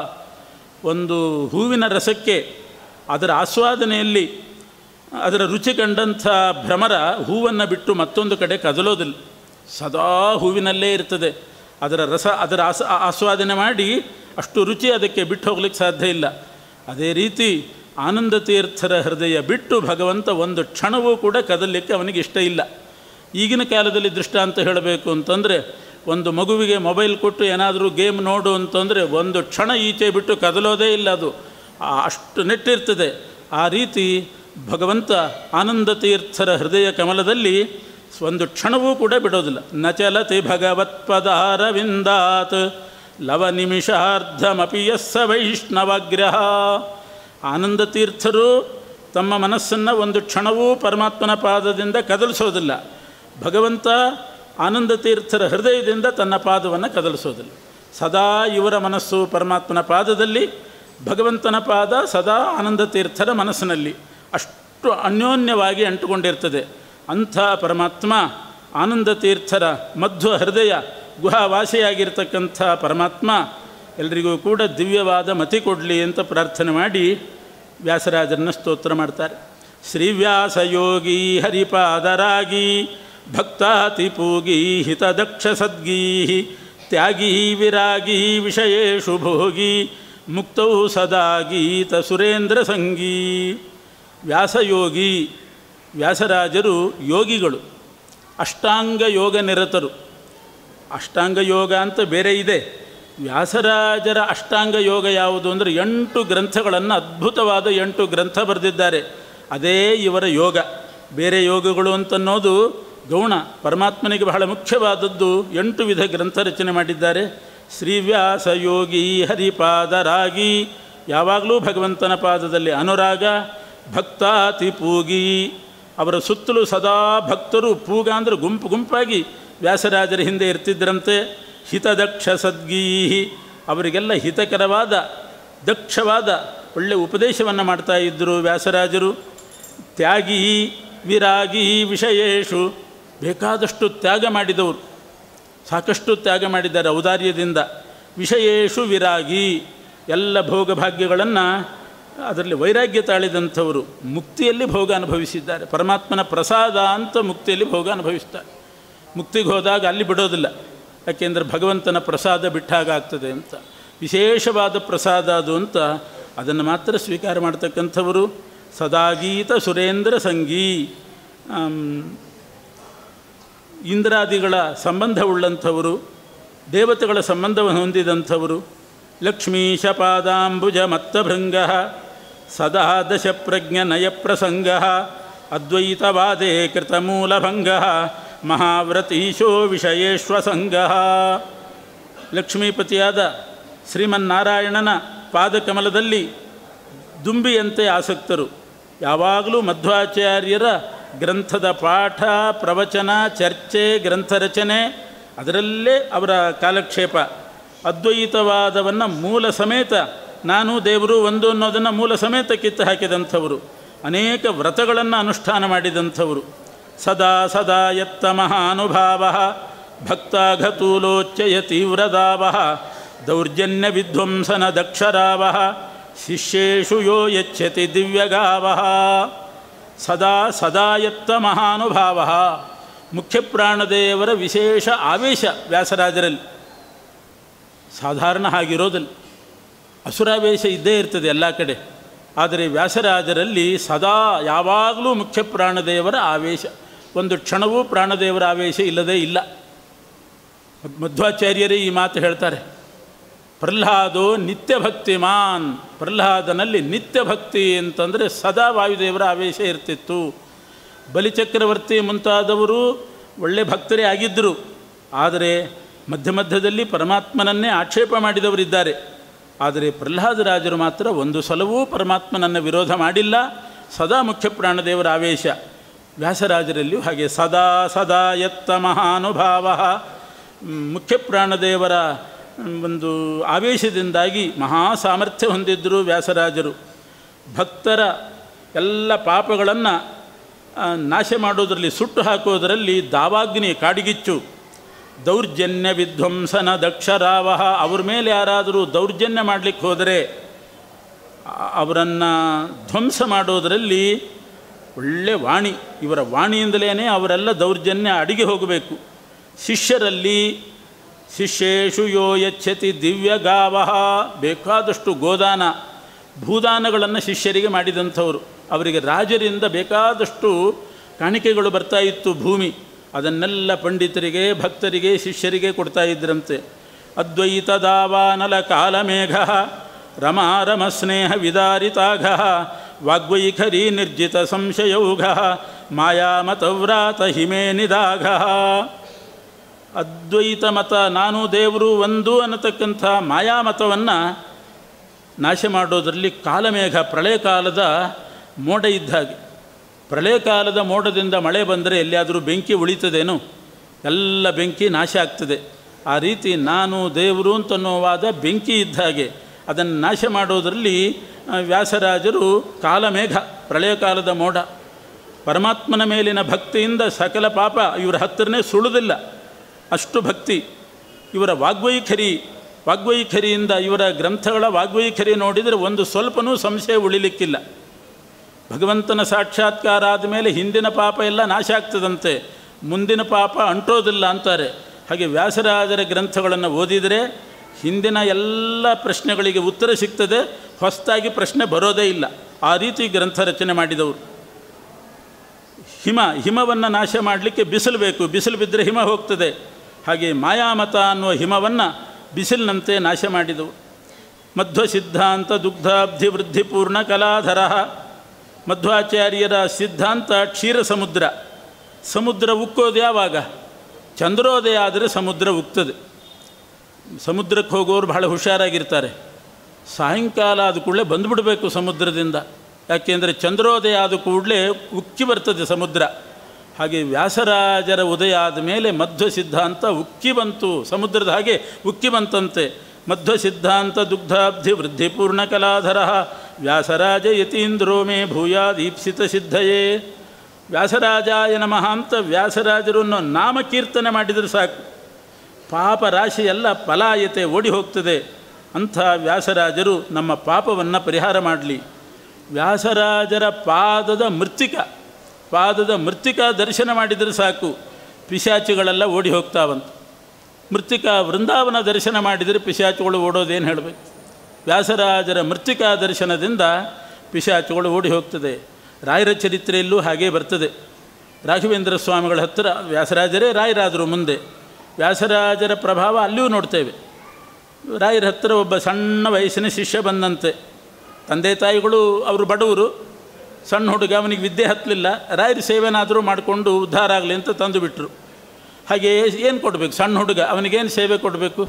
ಒಂದು ಹೂವಿನ ರಸಕ್ಕೆ ಅದರ ಆಸ್ವಾದನೆಯಲ್ಲಿ ಅದರ ರುಚಿ ಕಂಡಂಥ ಭ್ರಮರ ಹೂವನ್ನು ಬಿಟ್ಟು ಮತ್ತೊಂದು ಕಡೆ ಕದಲೋದಿಲ್ಲ ಸದಾ ಹೂವಿನಲ್ಲೇ ಇರ್ತದೆ ಅದರ ರಸ ಅದರ ಆಸ ಆಸ್ವಾದನೆ ಮಾಡಿ ಅಷ್ಟು ರುಚಿ ಅದಕ್ಕೆ ಬಿಟ್ಟು ಹೋಗ್ಲಿಕ್ಕೆ ಸಾಧ್ಯ ಇಲ್ಲ ಅದೇ ರೀತಿ ಆನಂದ ತೀರ್ಥರ ಹೃದಯ ಬಿಟ್ಟು ಭಗವಂತ ಒಂದು ಕ್ಷಣವೂ ಕೂಡ ಕದಲಿಕ್ಕೆ ಅವನಿಗೆ ಇಷ್ಟ ಇಲ್ಲ ಈಗಿನ ಕಾಲದಲ್ಲಿ ದೃಷ್ಟಾಂತ ಹೇಳಬೇಕು ಅಂತಂದರೆ ಒಂದು ಮಗುವಿಗೆ ಮೊಬೈಲ್ ಕೊಟ್ಟು ಏನಾದರೂ ಗೇಮ್ ನೋಡು ಅಂತಂದರೆ ಒಂದು ಕ್ಷಣ ಈಚೆ ಬಿಟ್ಟು ಕದಲೋದೇ ಇಲ್ಲ ಅದು ಅಷ್ಟು ನೆಟ್ಟಿರ್ತದೆ ಆ ರೀತಿ ಭಗವಂತ ಆನಂದ ತೀರ್ಥರ ಹೃದಯ ಕಮಲದಲ್ಲಿ ಒಂದು ಕ್ಷಣವೂ ಕೂಡ ಬಿಡೋದಿಲ್ಲ ನಚಲತಿ ಭಗವತ್ಪದಾರವಿಂದಾತ್ ಲವ ನಿಮಿಷಾರ್ಧಮಪಿ ಯಸ್ಸ ವೈಷ್ಣವಗ್ರಹ ಆನಂದ ತೀರ್ಥರು ತಮ್ಮ ಮನಸ್ಸನ್ನು ಒಂದು ಕ್ಷಣವೂ ಪರಮಾತ್ಮನ ಪಾದದಿಂದ ಕದಲಿಸೋದಿಲ್ಲ ಭಗವಂತ ಆನಂದ ತೀರ್ಥರ ಹೃದಯದಿಂದ ತನ್ನ ಪಾದವನ್ನು ಕದಲಿಸೋದಿಲ್ಲ ಸದಾ ಇವರ ಮನಸ್ಸು ಪರಮಾತ್ಮನ ಪಾದದಲ್ಲಿ ಭಗವಂತನ ಪಾದ ಸದಾ ಆನಂದ ತೀರ್ಥರ ಮನಸ್ಸಿನಲ್ಲಿ ಅಷ್ಟು ಅನ್ಯೋನ್ಯವಾಗಿ ಅಂಟುಕೊಂಡಿರ್ತದೆ ಅಂಥ ಪರಮಾತ್ಮ ಆನಂದ ತೀರ್ಥರ ಮಧ್ವ ಹೃದಯ ಗುಹಾವಾಸಿಯಾಗಿರ್ತಕ್ಕಂಥ ಪರಮಾತ್ಮ ಎಲ್ರಿಗೂ ಕೂಡ ದಿವ್ಯವಾದ ಮತಿ ಕೊಡಲಿ ಅಂತ ಪ್ರಾರ್ಥನೆ ಮಾಡಿ ವ್ಯಾಸರಾಜರನ್ನ ಸ್ತೋತ್ರ ಮಾಡ್ತಾರೆ ಶ್ರೀವ್ಯಾಸಯೋಗಿ ಹರಿಪಾದರಾಗಿ ಭಕ್ತಾತಿಪೂಗಿ ಹಿತದಕ್ಷ ಸದ್ಗೀ ತ್ಯಾಗೀ ವಿರಾಗಿ ವಿಷಯೇಷು ಭೋಗಿ ಮುಕ್ತೌ ಸದಾ ಗೀತ ಸುರೇಂದ್ರ ಸಂಗೀ ವ್ಯಾಸಯೋಗಿ ವ್ಯಾಸರಾಜರು ಯೋಗಿಗಳು ಅಷ್ಟಾಂಗ ಯೋಗ ನಿರತರು ಅಷ್ಟಾಂಗ ಯೋಗ ಅಂತ ಬೇರೆ ಇದೆ ವ್ಯಾಸರಾಜರ ಅಷ್ಟಾಂಗ ಯೋಗ ಯಾವುದು ಅಂದರೆ ಎಂಟು ಗ್ರಂಥಗಳನ್ನು ಅದ್ಭುತವಾದ ಎಂಟು ಗ್ರಂಥ ಬರೆದಿದ್ದಾರೆ ಅದೇ ಇವರ ಯೋಗ ಬೇರೆ ಯೋಗಗಳು ಅಂತನ್ನೋದು ಗೌಣ ಪರಮಾತ್ಮನಿಗೆ ಬಹಳ ಮುಖ್ಯವಾದದ್ದು ಎಂಟು ವಿಧ ಗ್ರಂಥ ರಚನೆ ಮಾಡಿದ್ದಾರೆ ಶ್ರೀವ್ಯಾಸ ಯೋಗಿ ಹರಿಪಾದರಾಗಿ ಯಾವಾಗಲೂ ಭಗವಂತನ ಪಾದದಲ್ಲಿ ಅನುರಾಗ ಭಕ್ತಾತಿ ಪೂಗಿ ಅವರ ಸುತ್ತಲೂ ಸದಾ ಭಕ್ತರು ಪೂಗ ಅಂದರೆ ಗುಂಪು ಗುಂಪಾಗಿ ವ್ಯಾಸರಾಜರ ಹಿಂದೆ ಇರ್ತಿದ್ರಂತೆ ಹಿತದಕ್ಷ ಸದ್ಗೀಹಿ ಅವರಿಗೆಲ್ಲ ಹಿತಕರವಾದ ದಕ್ಷವಾದ ಒಳ್ಳೆ ಉಪದೇಶವನ್ನು ಮಾಡ್ತಾ ಇದ್ದರು ವ್ಯಾಸರಾಜರು ತ್ಯಾಗಿ ವಿರಾಗಿ ವಿಷಯೇಶು ಬೇಕಾದಷ್ಟು ತ್ಯಾಗ ಮಾಡಿದವರು ಸಾಕಷ್ಟು ತ್ಯಾಗ ಮಾಡಿದ್ದಾರೆ ಔದಾರ್ಯದಿಂದ ವಿಷಯೇಶು ವಿರಾಗಿ ಎಲ್ಲ ಭೋಗಭಾಗ್ಯಗಳನ್ನು ಅದರಲ್ಲಿ ವೈರಾಗ್ಯ ತಾಳಿದಂಥವರು ಮುಕ್ತಿಯಲ್ಲಿ ಭೋಗ ಅನುಭವಿಸಿದ್ದಾರೆ ಪರಮಾತ್ಮನ ಪ್ರಸಾದ ಅಂತ ಮುಕ್ತಿಯಲ್ಲಿ ಭೋಗ ಅನುಭವಿಸ್ತಾರೆ ಮುಕ್ತಿಗೆ ಹೋದಾಗ ಅಲ್ಲಿ ಬಿಡೋದಿಲ್ಲ ಯಾಕೆಂದರೆ ಭಗವಂತನ ಪ್ರಸಾದ ಬಿಟ್ಟಾಗ ಆಗ್ತದೆ ಅಂತ ವಿಶೇಷವಾದ ಪ್ರಸಾದ ಅದು ಅಂತ ಅದನ್ನು ಮಾತ್ರ ಸ್ವೀಕಾರ ಮಾಡ್ತಕ್ಕಂಥವರು ಸದಾಗೀತ ಸುರೇಂದ್ರ ಸಂಗೀ ಇಂದ್ರಾದಿಗಳ ಸಂಬಂಧವುಳ್ಳಂಥವರು ದೇವತೆಗಳ ಸಂಬಂಧವನ್ನು ಹೊಂದಿದಂಥವರು ಲಕ್ಷ್ಮೀಶಪಾದಾಂಬುಜಮತ್ತಭೃಂಗ ಸದಾ ದಶಪ್ರಜ್ಞನಯಪ್ರಸಂಗ ಅದ್ವೈತವಾದೇ ಕೃತಮೂಲಭಂಗ ಮಹಾವ್ರತೀಶೋ ವಿಷಯೇಶ್ವಸಂಗ ಲಕ್ಷ್ಮೀಪತಿಯಾದ ಶ್ರೀಮನ್ನಾರಾಯಣನ ಪಾದಕಮಲದಲ್ಲಿ ದುಂಬಿಯಂತೆ ಆಸಕ್ತರು ಯಾವಾಗಲೂ ಮಧ್ವಾಚಾರ್ಯರ ಗ್ರಂಥದ ಪಾಠ ಪ್ರವಚನ ಚರ್ಚೆ ಗ್ರಂಥ ರಚನೆ ಅದರಲ್ಲೇ ಅವರ ಕಾಲಕ್ಷೇಪ ಅದ್ವೈತವಾದವನ್ನು ಮೂಲ ಸಮೇತ ನಾನು ದೇವರು ಒಂದು ಅನ್ನೋದನ್ನು ಮೂಲ ಸಮೇತ ಕಿತ್ತು ಹಾಕಿದಂಥವರು ಅನೇಕ ವ್ರತಗಳನ್ನು ಅನುಷ್ಠಾನ ಮಾಡಿದಂಥವರು ಸದಾ ಸದಾ ಯತ್ತ ಮಹಾನುಭಾವ ಭಕ್ತಾಘತೂಲೋಚ್ಚಯ ತೀವ್ರದಾವ ದೌರ್ಜನ್ಯ ವಿಧ್ವಂಸನ ದಕ್ಷರಾವ ಶಿಷ್ಯೇಷು ಯೋ ಯಚ್ಛತಿ ದಿವ್ಯಗಾವ ಸದಾ ಸದಾ ಯತ್ತ ಮಹಾನುಭಾವ ಮುಖ್ಯಪ್ರಾಣದೇವರ ವಿಶೇಷ ಆವೇಶ ವ್ಯಾಸರಾಜರಲ್ಲಿ ಸಾಧಾರಣ ಹಾಗಿರೋದಿಲ್ಲ ಅಸುರಾವೇಶ ಇದ್ದೇ ಇರ್ತದೆ ಎಲ್ಲ ಕಡೆ ಆದರೆ ವ್ಯಾಸರಾಜರಲ್ಲಿ ಸದಾ ಯಾವಾಗಲೂ ಮುಖ್ಯ ಪ್ರಾಣದೇವರ ಆವೇಶ ಒಂದು ಕ್ಷಣವೂ ಪ್ರಾಣದೇವರ ಆವೇಶ ಇಲ್ಲದೇ ಇಲ್ಲ ಮಧ್ವಾಚಾರ್ಯರೇ ಈ ಮಾತು ಹೇಳ್ತಾರೆ ಪ್ರಹ್ಲಾದೋ ನಿತ್ಯ ಭಕ್ತಿಮಾನ್ ಪ್ರಹ್ಲಾದನಲ್ಲಿ ನಿತ್ಯ ಭಕ್ತಿ ಅಂತಂದರೆ ಸದಾ ವಾಯುದೇವರ ಆವೇಶ ಇರ್ತಿತ್ತು ಬಲಿಚಕ್ರವರ್ತಿ ಮುಂತಾದವರು ಒಳ್ಳೆ ಭಕ್ತರೇ ಆಗಿದ್ದರು ಆದರೆ ಮಧ್ಯ ಮಧ್ಯದಲ್ಲಿ ಪರಮಾತ್ಮನನ್ನೇ ಆಕ್ಷೇಪ ಮಾಡಿದವರಿದ್ದಾರೆ ಆದರೆ ಪ್ರಹ್ಲಾದರಾಜರು ಮಾತ್ರ ಒಂದು ಸಲವೂ ಪರಮಾತ್ಮನನ್ನು ವಿರೋಧ ಮಾಡಿಲ್ಲ ಸದಾ ಮುಖ್ಯ ಪ್ರಾಣದೇವರ ಆವೇಶ ವ್ಯಾಸರಾಜರಲ್ಲಿಯೂ ಹಾಗೆ ಸದಾ ಸದಾ ಎತ್ತ ಮಹಾನುಭಾವ ಮುಖ್ಯ ಪ್ರಾಣದೇವರ ಒಂದು ಆವೇಶದಿಂದಾಗಿ ಮಹಾ ಸಾಮರ್ಥ್ಯ ಹೊಂದಿದ್ದರು ವ್ಯಾಸರಾಜರು ಭಕ್ತರ ಎಲ್ಲ ಪಾಪಗಳನ್ನು ನಾಶ ಮಾಡೋದರಲ್ಲಿ ಸುಟ್ಟು ಹಾಕೋದರಲ್ಲಿ ದಾವಾಗ್ನಿ ಕಾಡಿಗಿಚ್ಚು ದೌರ್ಜನ್ಯ ವಿಧ್ವಂಸನ ದಕ್ಷರಾವ ಅವ್ರ ಮೇಲೆ ಯಾರಾದರೂ ದೌರ್ಜನ್ಯ ಮಾಡಲಿಕ್ಕೆ ಹೋದರೆ ಅವರನ್ನು ಧ್ವಂಸ ಮಾಡೋದರಲ್ಲಿ ಒಳ್ಳೆ ವಾಣಿ ಇವರ ವಾಣಿಯಿಂದಲೇ ಅವರೆಲ್ಲ ದೌರ್ಜನ್ಯ ಅಡಿಗೆ ಹೋಗಬೇಕು ಶಿಷ್ಯರಲ್ಲಿ ಶಿಷ್ಯೇಶು ಯೋ ಯಚ್ಛತಿ ದಿವ್ಯಗಾವ ಬೇಕಾದಷ್ಟು ಗೋದಾನ ಭೂದಾನಗಳನ್ನು ಶಿಷ್ಯರಿಗೆ ಮಾಡಿದಂಥವರು ಅವರಿಗೆ ರಾಜರಿಂದ ಬೇಕಾದಷ್ಟು ಕಾಣಿಕೆಗಳು ಬರ್ತಾ ಇತ್ತು ಭೂಮಿ ಅದನ್ನೆಲ್ಲ ಪಂಡಿತರಿಗೆ ಭಕ್ತರಿಗೆ ಶಿಷ್ಯರಿಗೆ ಕೊಡ್ತಾ ಇದ್ರಂತೆ ಅದ್ವೈತ ದಾವಾನಲ ಕಾಲಮೇಘ ರಮಾರಮ ಸ್ನೇಹ ವಿದಾರಿತಾಘ ವಾಗ್ವೈಖರಿ ನಿರ್ಜಿತ ಸಂಶಯೌಘ ಮಾಯಾಮತವ್ರಾತ ಹಿಮೇ ನಿದಾಘ ಅದ್ವೈತ ಮತ ನಾನು ದೇವರು ಒಂದು ಅನ್ನತಕ್ಕಂಥ ಮಾಯಾಮತವನ್ನು ನಾಶ ಮಾಡೋದರಲ್ಲಿ ಕಾಲಮೇಘ ಪ್ರಳಯ ಕಾಲದ ಮೋಡ ಇದ್ದ ಹಾಗೆ ಪ್ರಳಯ ಕಾಲದ ಮೋಡದಿಂದ ಮಳೆ ಬಂದರೆ ಎಲ್ಲಿಯಾದರೂ ಬೆಂಕಿ ಉಳಿತದೇನು ಎಲ್ಲ ಬೆಂಕಿ ನಾಶ ಆಗ್ತದೆ ಆ ರೀತಿ ನಾನು ದೇವರು ಅಂತನ್ನುವಾದ ಬೆಂಕಿ ಇದ್ದ ಹಾಗೆ ಅದನ್ನು ನಾಶ ಮಾಡೋದರಲ್ಲಿ ವ್ಯಾಸರಾಜರು ಕಾಲಮೇಘ ಪ್ರಳಯ ಕಾಲದ ಮೋಡ ಪರಮಾತ್ಮನ ಮೇಲಿನ ಭಕ್ತಿಯಿಂದ ಸಕಲ ಪಾಪ ಇವರ ಹತ್ತಿರನೇ ಸುಳುದಿಲ್ಲ ಅಷ್ಟು ಭಕ್ತಿ ಇವರ ವಾಗ್ವೈಖರಿ ವಾಗ್ವೈಖರಿಯಿಂದ ಇವರ ಗ್ರಂಥಗಳ ವಾಗ್ವೈಖರಿ ನೋಡಿದರೆ ಒಂದು ಸ್ವಲ್ಪನೂ ಸಂಶಯ ಉಳಿಲಿಕ್ಕಿಲ್ಲ ಭಗವಂತನ ಸಾಕ್ಷಾತ್ಕಾರ ಆದಮೇಲೆ ಹಿಂದಿನ ಪಾಪ ಎಲ್ಲ ನಾಶ ಆಗ್ತದಂತೆ ಮುಂದಿನ ಪಾಪ ಅಂಟೋದಿಲ್ಲ ಅಂತಾರೆ ಹಾಗೆ ವ್ಯಾಸರಾಜರ ಗ್ರಂಥಗಳನ್ನು ಓದಿದರೆ ಹಿಂದಿನ ಎಲ್ಲ ಪ್ರಶ್ನೆಗಳಿಗೆ ಉತ್ತರ ಸಿಗ್ತದೆ ಹೊಸದಾಗಿ ಪ್ರಶ್ನೆ ಬರೋದೇ ಇಲ್ಲ ಆ ರೀತಿ ಗ್ರಂಥ ರಚನೆ ಮಾಡಿದವರು ಹಿಮ ಹಿಮವನ್ನು ನಾಶ ಮಾಡಲಿಕ್ಕೆ ಬಿಸಿಲು ಬೇಕು ಬಿಸಿಲು ಬಿದ್ದರೆ ಹಿಮ ಹೋಗ್ತದೆ ಹಾಗೆ ಮಾಯಾಮತ ಅನ್ನುವ ಹಿಮವನ್ನು ಬಿಸಿಲಿನಂತೆ ನಾಶ ಮಾಡಿದವು ಮಧ್ವ ಸಿದ್ಧಾಂತ ದುಗ್ಧಾಬ್ಧಿ ವೃದ್ಧಿಪೂರ್ಣ ಕಲಾಧರ ಮಧ್ವಾಚಾರ್ಯರ ಸಿದ್ಧಾಂತ ಕ್ಷೀರ ಸಮುದ್ರ ಸಮುದ್ರ ಉಕ್ಕೋದು ಯಾವಾಗ ಚಂದ್ರೋದಯ ಆದರೆ ಸಮುದ್ರ ಉಕ್ತದೆ ಸಮುದ್ರಕ್ಕೆ ಹೋಗೋರು ಬಹಳ ಹುಷಾರಾಗಿರ್ತಾರೆ ಸಾಯಂಕಾಲ ಆದ ಕೂಡಲೇ ಬಂದುಬಿಡಬೇಕು ಸಮುದ್ರದಿಂದ ಯಾಕೆಂದರೆ ಚಂದ್ರೋದಯ ಆದ ಕೂಡಲೇ ಉಕ್ಕಿ ಬರ್ತದೆ ಸಮುದ್ರ ಹಾಗೆ ವ್ಯಾಸರಾಜರ ಉದಯ ಆದ ಮೇಲೆ ಮಧ್ವ ಸಿದ್ಧಾಂತ ಉಕ್ಕಿ ಬಂತು ಸಮುದ್ರದ ಹಾಗೆ ಉಕ್ಕಿ ಬಂತಂತೆ ಮಧ್ವ ಸಿದ್ಧಾಂತ ದುಗ್ಧಾಬ್ಧಿ ವೃದ್ಧಿಪೂರ್ಣ ಕಲಾಧರ ವ್ಯಾಸರಾಜ ಯತೀಂದ್ರೋ ಮೇ ಭೂಯಾದೀಪ್ಸಿತ ಸಿದ್ಧಯೇ ವ್ಯಾಸರಾಜಾಯ ನಮಃ ಅಂತ ವ್ಯಾಸರಾಜರು ಅನ್ನೋ ನಾಮಕೀರ್ತನೆ ಮಾಡಿದರೆ ಸಾಕು ಪಾಪ ರಾಶಿ ಎಲ್ಲ ಪಲಾಯತೆ ಓಡಿ ಹೋಗ್ತದೆ ಅಂಥ ವ್ಯಾಸರಾಜರು ನಮ್ಮ ಪಾಪವನ್ನು ಪರಿಹಾರ ಮಾಡಲಿ ವ್ಯಾಸರಾಜರ ಪಾದದ ಮೃತ್ತಿಕ ಪಾದದ ಮೃತ್ತಿಕಾ ದರ್ಶನ ಮಾಡಿದರೆ ಸಾಕು ಪಿಶಾಚಿಗಳೆಲ್ಲ ಓಡಿ ಹೋಗ್ತಾವಂತ ಮೃತ್ತಿಕಾ ವೃಂದಾವನ ದರ್ಶನ ಮಾಡಿದರೆ ಪಿಶಾಚಿಗಳು ಓಡೋದೇನು ಹೇಳಬೇಕು ವ್ಯಾಸರಾಜರ ಮೃತ್ತಿಕಾ ದರ್ಶನದಿಂದ ಪಿಶಾಚಿಗಳು ಓಡಿ ಹೋಗ್ತದೆ ರಾಯರ ಚರಿತ್ರೆಯಲ್ಲೂ ಹಾಗೇ ಬರ್ತದೆ ರಾಘವೇಂದ್ರ ಸ್ವಾಮಿಗಳ ಹತ್ತಿರ ವ್ಯಾಸರಾಜರೇ ರಾಯರಾದರು ಮುಂದೆ ವ್ಯಾಸರಾಜರ ಪ್ರಭಾವ ಅಲ್ಲಿಯೂ ನೋಡ್ತೇವೆ ರಾಯರ ಹತ್ತಿರ ಒಬ್ಬ ಸಣ್ಣ ವಯಸ್ಸಿನ ಶಿಷ್ಯ ಬಂದಂತೆ ತಂದೆ ತಾಯಿಗಳು ಅವರು ಬಡವರು ಸಣ್ಣ ಹುಡುಗ ಅವನಿಗೆ ವಿದ್ಯೆ ಹತ್ತಲಿಲ್ಲ ರಾಯರ ಸೇವೆನಾದರೂ ಮಾಡಿಕೊಂಡು ಉದ್ಧಾರ ಆಗಲಿ ಅಂತ ತಂದು ಬಿಟ್ಟರು ಹಾಗೆ ಏನು ಕೊಡಬೇಕು ಸಣ್ಣ ಹುಡುಗ ಅವನಿಗೇನು ಸೇವೆ ಕೊಡಬೇಕು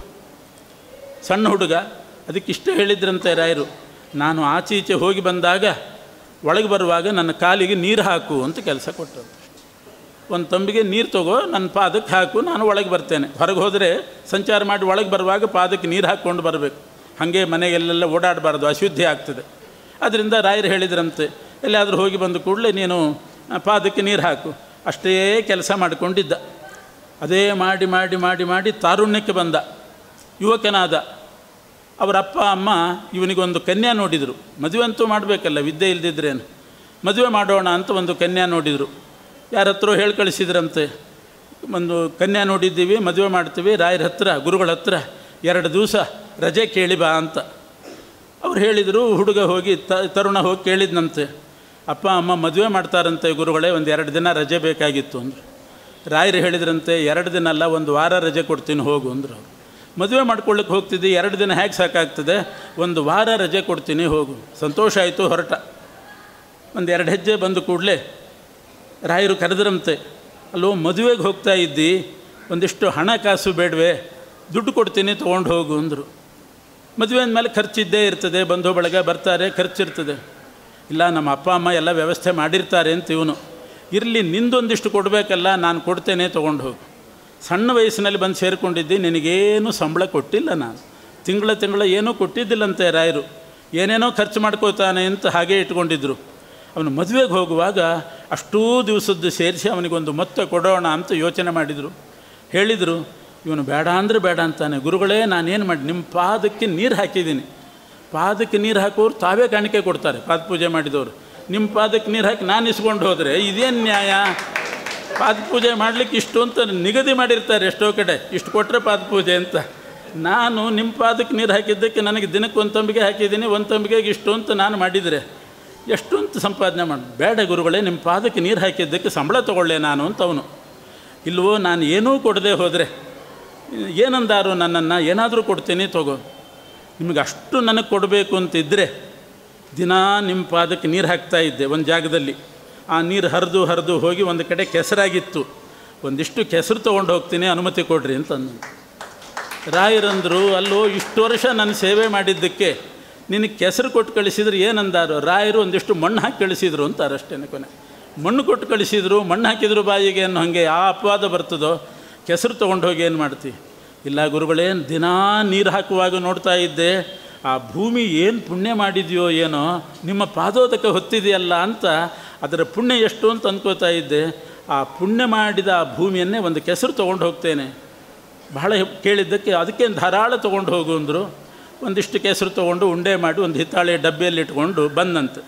ಸಣ್ಣ ಹುಡುಗ ಅದಕ್ಕಿಷ್ಟು ಹೇಳಿದ್ರಂತೆ ರಾಯರು ನಾನು ಆಚೆ ಈಚೆ ಹೋಗಿ ಬಂದಾಗ ಒಳಗೆ ಬರುವಾಗ ನನ್ನ ಕಾಲಿಗೆ ನೀರು ಹಾಕು ಅಂತ ಕೆಲಸ ಕೊಟ್ಟರು ಒಂದು ತಂಬಿಗೆ ನೀರು ತಗೋ ನನ್ನ ಪಾದಕ್ಕೆ ಹಾಕು ನಾನು ಒಳಗೆ ಬರ್ತೇನೆ ಹೊರಗೆ ಹೋದರೆ ಸಂಚಾರ ಮಾಡಿ ಒಳಗೆ ಬರುವಾಗ ಪಾದಕ್ಕೆ ನೀರು ಹಾಕ್ಕೊಂಡು ಬರಬೇಕು ಹಾಗೆ ಮನೆಗೆಲ್ಲೆಲ್ಲ ಓಡಾಡಬಾರ್ದು ಅಶುದ್ಧಿ ಆಗ್ತದೆ ಅದರಿಂದ ರಾಯರು ಹೇಳಿದ್ರಂತೆ ಎಲ್ಲಿಯಾದರೂ ಹೋಗಿ ಬಂದ ಕೂಡಲೇ ನೀನು ಆ, ಪಾದಕ್ಕೆ ನೀರು ಹಾಕು ಅಷ್ಟೇ ಕೆಲಸ ಮಾಡಿಕೊಂಡಿದ್ದ ಅದೇ ಮಾಡಿ ಮಾಡಿ ಮಾಡಿ ಮಾಡಿ ತಾರುಣ್ಯಕ್ಕೆ ಬಂದ ಯುವಕನಾದ ಅವರ ಅಪ್ಪ ಅಮ್ಮ ಇವನಿಗೊಂದು ಕನ್ಯಾ ನೋಡಿದರು ಮದುವೆ ಅಂತೂ ಮಾಡಬೇಕಲ್ಲ ವಿದ್ಯೆ ಇಲ್ದಿದ್ರೇನು ಮದುವೆ ಮಾಡೋಣ ಅಂತ ಒಂದು ಕನ್ಯಾ ನೋಡಿದರು ಯಾರ ಹತ್ರ ಹೇಳಿ ಕಳಿಸಿದ್ರಂತೆ ಒಂದು ಕನ್ಯಾ ನೋಡಿದ್ದೀವಿ ಮದುವೆ ಮಾಡ್ತೀವಿ ರಾಯರ ಹತ್ರ ಗುರುಗಳ ಹತ್ರ ಎರಡು ದಿವಸ ರಜೆ ಕೇಳಿ ಬಾ ಅಂತ ಅವ್ರು ಹೇಳಿದರು ಹುಡುಗ ಹೋಗಿ ತ ತರುಣ ಹೋಗಿ ಕೇಳಿದ್ನಂತೆ ಅಪ್ಪ ಅಮ್ಮ ಮದುವೆ ಮಾಡ್ತಾರಂತೆ ಗುರುಗಳೇ ಒಂದು ಎರಡು ದಿನ ರಜೆ ಬೇಕಾಗಿತ್ತು ಅಂದರು ರಾಯರು ಹೇಳಿದ್ರಂತೆ ಎರಡು ದಿನ ಅಲ್ಲ ಒಂದು ವಾರ ರಜೆ ಕೊಡ್ತೀನಿ ಹೋಗು ಅಂದರು ಅವರು ಮದುವೆ ಮಾಡ್ಕೊಳ್ಳಿಕ್ಕೆ ಹೋಗ್ತಿದ್ದೆ ಎರಡು ದಿನ ಹೇಗೆ ಸಾಕಾಗ್ತದೆ ಒಂದು ವಾರ ರಜೆ ಕೊಡ್ತೀನಿ ಹೋಗು ಸಂತೋಷ ಆಯಿತು ಹೊರಟ ಒಂದು ಎರಡು ಹೆಜ್ಜೆ ಬಂದು ಕೂಡಲೇ ರಾಯರು ಕರೆದ್ರಂತೆ ಅಲ್ಲೋ ಮದುವೆಗೆ ಹೋಗ್ತಾ ಇದ್ದಿ ಒಂದಿಷ್ಟು ಹಣ ಕಾಸು ಬೇಡವೆ ದುಡ್ಡು ಕೊಡ್ತೀನಿ ತೊಗೊಂಡು ಹೋಗು ಅಂದರು ಮದುವೆ ಅಂದಮೇಲೆ ಖರ್ಚಿದ್ದೇ ಇರ್ತದೆ ಬಂಧು ಬಳಗ ಬರ್ತಾರೆ ಖರ್ಚಿರ್ತದೆ ಇಲ್ಲ ನಮ್ಮ ಅಪ್ಪ ಅಮ್ಮ ಎಲ್ಲ ವ್ಯವಸ್ಥೆ ಮಾಡಿರ್ತಾರೆ ಅಂತ ಇವನು ಇರಲಿ ನಿಂದೊಂದಿಷ್ಟು ಕೊಡಬೇಕಲ್ಲ ನಾನು ಕೊಡ್ತೇನೆ ತೊಗೊಂಡು ಹೋಗು ಸಣ್ಣ ವಯಸ್ಸಿನಲ್ಲಿ ಬಂದು ಸೇರಿಕೊಂಡಿದ್ದಿ ನಿನಗೇನು ಸಂಬಳ ಕೊಟ್ಟಿಲ್ಲ ನಾನು ತಿಂಗಳ ತಿಂಗಳ ಏನೂ ಕೊಟ್ಟಿದ್ದಿಲ್ಲಂತೆ ರಾಯರು ಏನೇನೋ ಖರ್ಚು ಮಾಡ್ಕೋತಾನೆ ಅಂತ ಹಾಗೆ ಇಟ್ಕೊಂಡಿದ್ರು ಅವನು ಮದುವೆಗೆ ಹೋಗುವಾಗ ಅಷ್ಟೂ ದಿವಸದ್ದು ಸೇರಿಸಿ ಅವನಿಗೊಂದು ಮೊತ್ತ ಕೊಡೋಣ ಅಂತ ಯೋಚನೆ ಮಾಡಿದರು ಹೇಳಿದರು ಇವನು ಬೇಡ ಅಂದರೆ ಬೇಡ ಅಂತಾನೆ ಗುರುಗಳೇ ನಾನೇನು ಮಾಡಿ ನಿಮ್ಮ ಪಾದಕ್ಕೆ ನೀರು ಹಾಕಿದ್ದೀನಿ ಪಾದಕ್ಕೆ ನೀರು ಹಾಕೋರು ತಾವೇ ಕಾಣಿಕೆ ಕೊಡ್ತಾರೆ ಪಾದ ಪೂಜೆ ಮಾಡಿದವರು ನಿಮ್ಮ ಪಾದಕ್ಕೆ ನೀರು ಹಾಕಿ ನಾನು ಇಸ್ಕೊಂಡು ಹೋದರೆ ಇದೇನು ನ್ಯಾಯ ಪಾದ ಪೂಜೆ ಮಾಡಲಿಕ್ಕೆ ಇಷ್ಟು ಅಂತ ನಿಗದಿ ಮಾಡಿರ್ತಾರೆ ಎಷ್ಟೋ ಕಡೆ ಇಷ್ಟು ಕೊಟ್ಟರೆ ಪಾದ ಪೂಜೆ ಅಂತ ನಾನು ನಿಮ್ಮ ಪಾದಕ್ಕೆ ನೀರು ಹಾಕಿದ್ದಕ್ಕೆ ನನಗೆ ದಿನಕ್ಕೆ ಒಂದು ತಂಬಿಗೆ ಹಾಕಿದ್ದೀನಿ ಒಂದು ತಂಬಿಗೆಗೆ ಇಷ್ಟು ಅಂತ ನಾನು ಮಾಡಿದರೆ ಎಷ್ಟು ಅಂತ ಸಂಪಾದನೆ ಮಾಡಿ ಬೇಡ ಗುರುಗಳೇ ನಿಮ್ಮ ಪಾದಕ್ಕೆ ನೀರು ಹಾಕಿದ್ದಕ್ಕೆ ಸಂಬಳ ತೊಗೊಳ್ಳೆ ನಾನು ಅಂತ ಅವನು ಇಲ್ವೋ ನಾನು ಏನೂ ಕೊಡದೆ ಹೋದರೆ ಏನಂದಾರು ನನ್ನನ್ನು ಏನಾದರೂ ಕೊಡ್ತೀನಿ ತಗೋ ನಿಮಗೆ ಅಷ್ಟು ನನಗೆ ಕೊಡಬೇಕು ಅಂತಿದ್ದರೆ ದಿನಾ ನಿಮ್ಮ ಪಾದಕ್ಕೆ ನೀರು ಹಾಕ್ತಾ ಇದ್ದೆ ಒಂದು ಜಾಗದಲ್ಲಿ ಆ ನೀರು ಹರಿದು ಹರಿದು ಹೋಗಿ ಒಂದು ಕಡೆ ಕೆಸರಾಗಿತ್ತು ಒಂದಿಷ್ಟು ಕೆಸರು ತೊಗೊಂಡು ಹೋಗ್ತೀನಿ ಅನುಮತಿ ಕೊಡ್ರಿ ಅಂತ ಅಂದ ರಾಯರಂದರು ಅಲ್ಲೋ ಇಷ್ಟು ವರ್ಷ ನನ್ನ ಸೇವೆ ಮಾಡಿದ್ದಕ್ಕೆ ನಿನಗೆ ಕೆಸರು ಕೊಟ್ಟು ಕಳಿಸಿದ್ರು ಏನಂದಾರು ರಾಯರು ಒಂದಿಷ್ಟು ಮಣ್ಣು ಹಾಕಿ ಕಳಿಸಿದ್ರು ಅಂತಾರೆ ಅಷ್ಟೇ ಕೊನೆ ಮಣ್ಣು ಕೊಟ್ಟು ಕಳಿಸಿದ್ರು ಮಣ್ಣು ಹಾಕಿದ್ರು ಬಾಯಿಗೆ ಅನ್ನೋ ಹಾಗೆ ಆ ಅಪವಾದ ಬರ್ತದೋ ಕೆಸರು ತೊಗೊಂಡು ಹೋಗಿ ಏನು ಮಾಡ್ತಿ ಇಲ್ಲ ಗುರುಗಳೇನು ದಿನಾ ನೀರು ಹಾಕುವಾಗ ನೋಡ್ತಾ ಇದ್ದೆ ಆ ಭೂಮಿ ಏನು ಪುಣ್ಯ ಮಾಡಿದೆಯೋ ಏನೋ ನಿಮ್ಮ ಪಾದೋದಕ ಹೊತ್ತಿದೆಯಲ್ಲ ಅಂತ ಅದರ ಪುಣ್ಯ ಎಷ್ಟು ಅಂತ ಅಂದ್ಕೋತಾ ಇದ್ದೆ ಆ ಪುಣ್ಯ ಮಾಡಿದ ಆ ಭೂಮಿಯನ್ನೇ ಒಂದು ಕೆಸರು ತೊಗೊಂಡು ಹೋಗ್ತೇನೆ ಬಹಳ ಕೇಳಿದ್ದಕ್ಕೆ ಅದಕ್ಕೆ ಧಾರಾಳ ತೊಗೊಂಡು ಹೋಗು ಅಂದರು ಒಂದಿಷ್ಟು ಕೆಸರು ತೊಗೊಂಡು ಉಂಡೆ ಮಾಡಿ ಒಂದು ಹಿತ್ತಾಳೆ ಡಬ್ಬಿಯಲ್ಲಿ ಇಟ್ಕೊಂಡು ಬಂದಂತೆ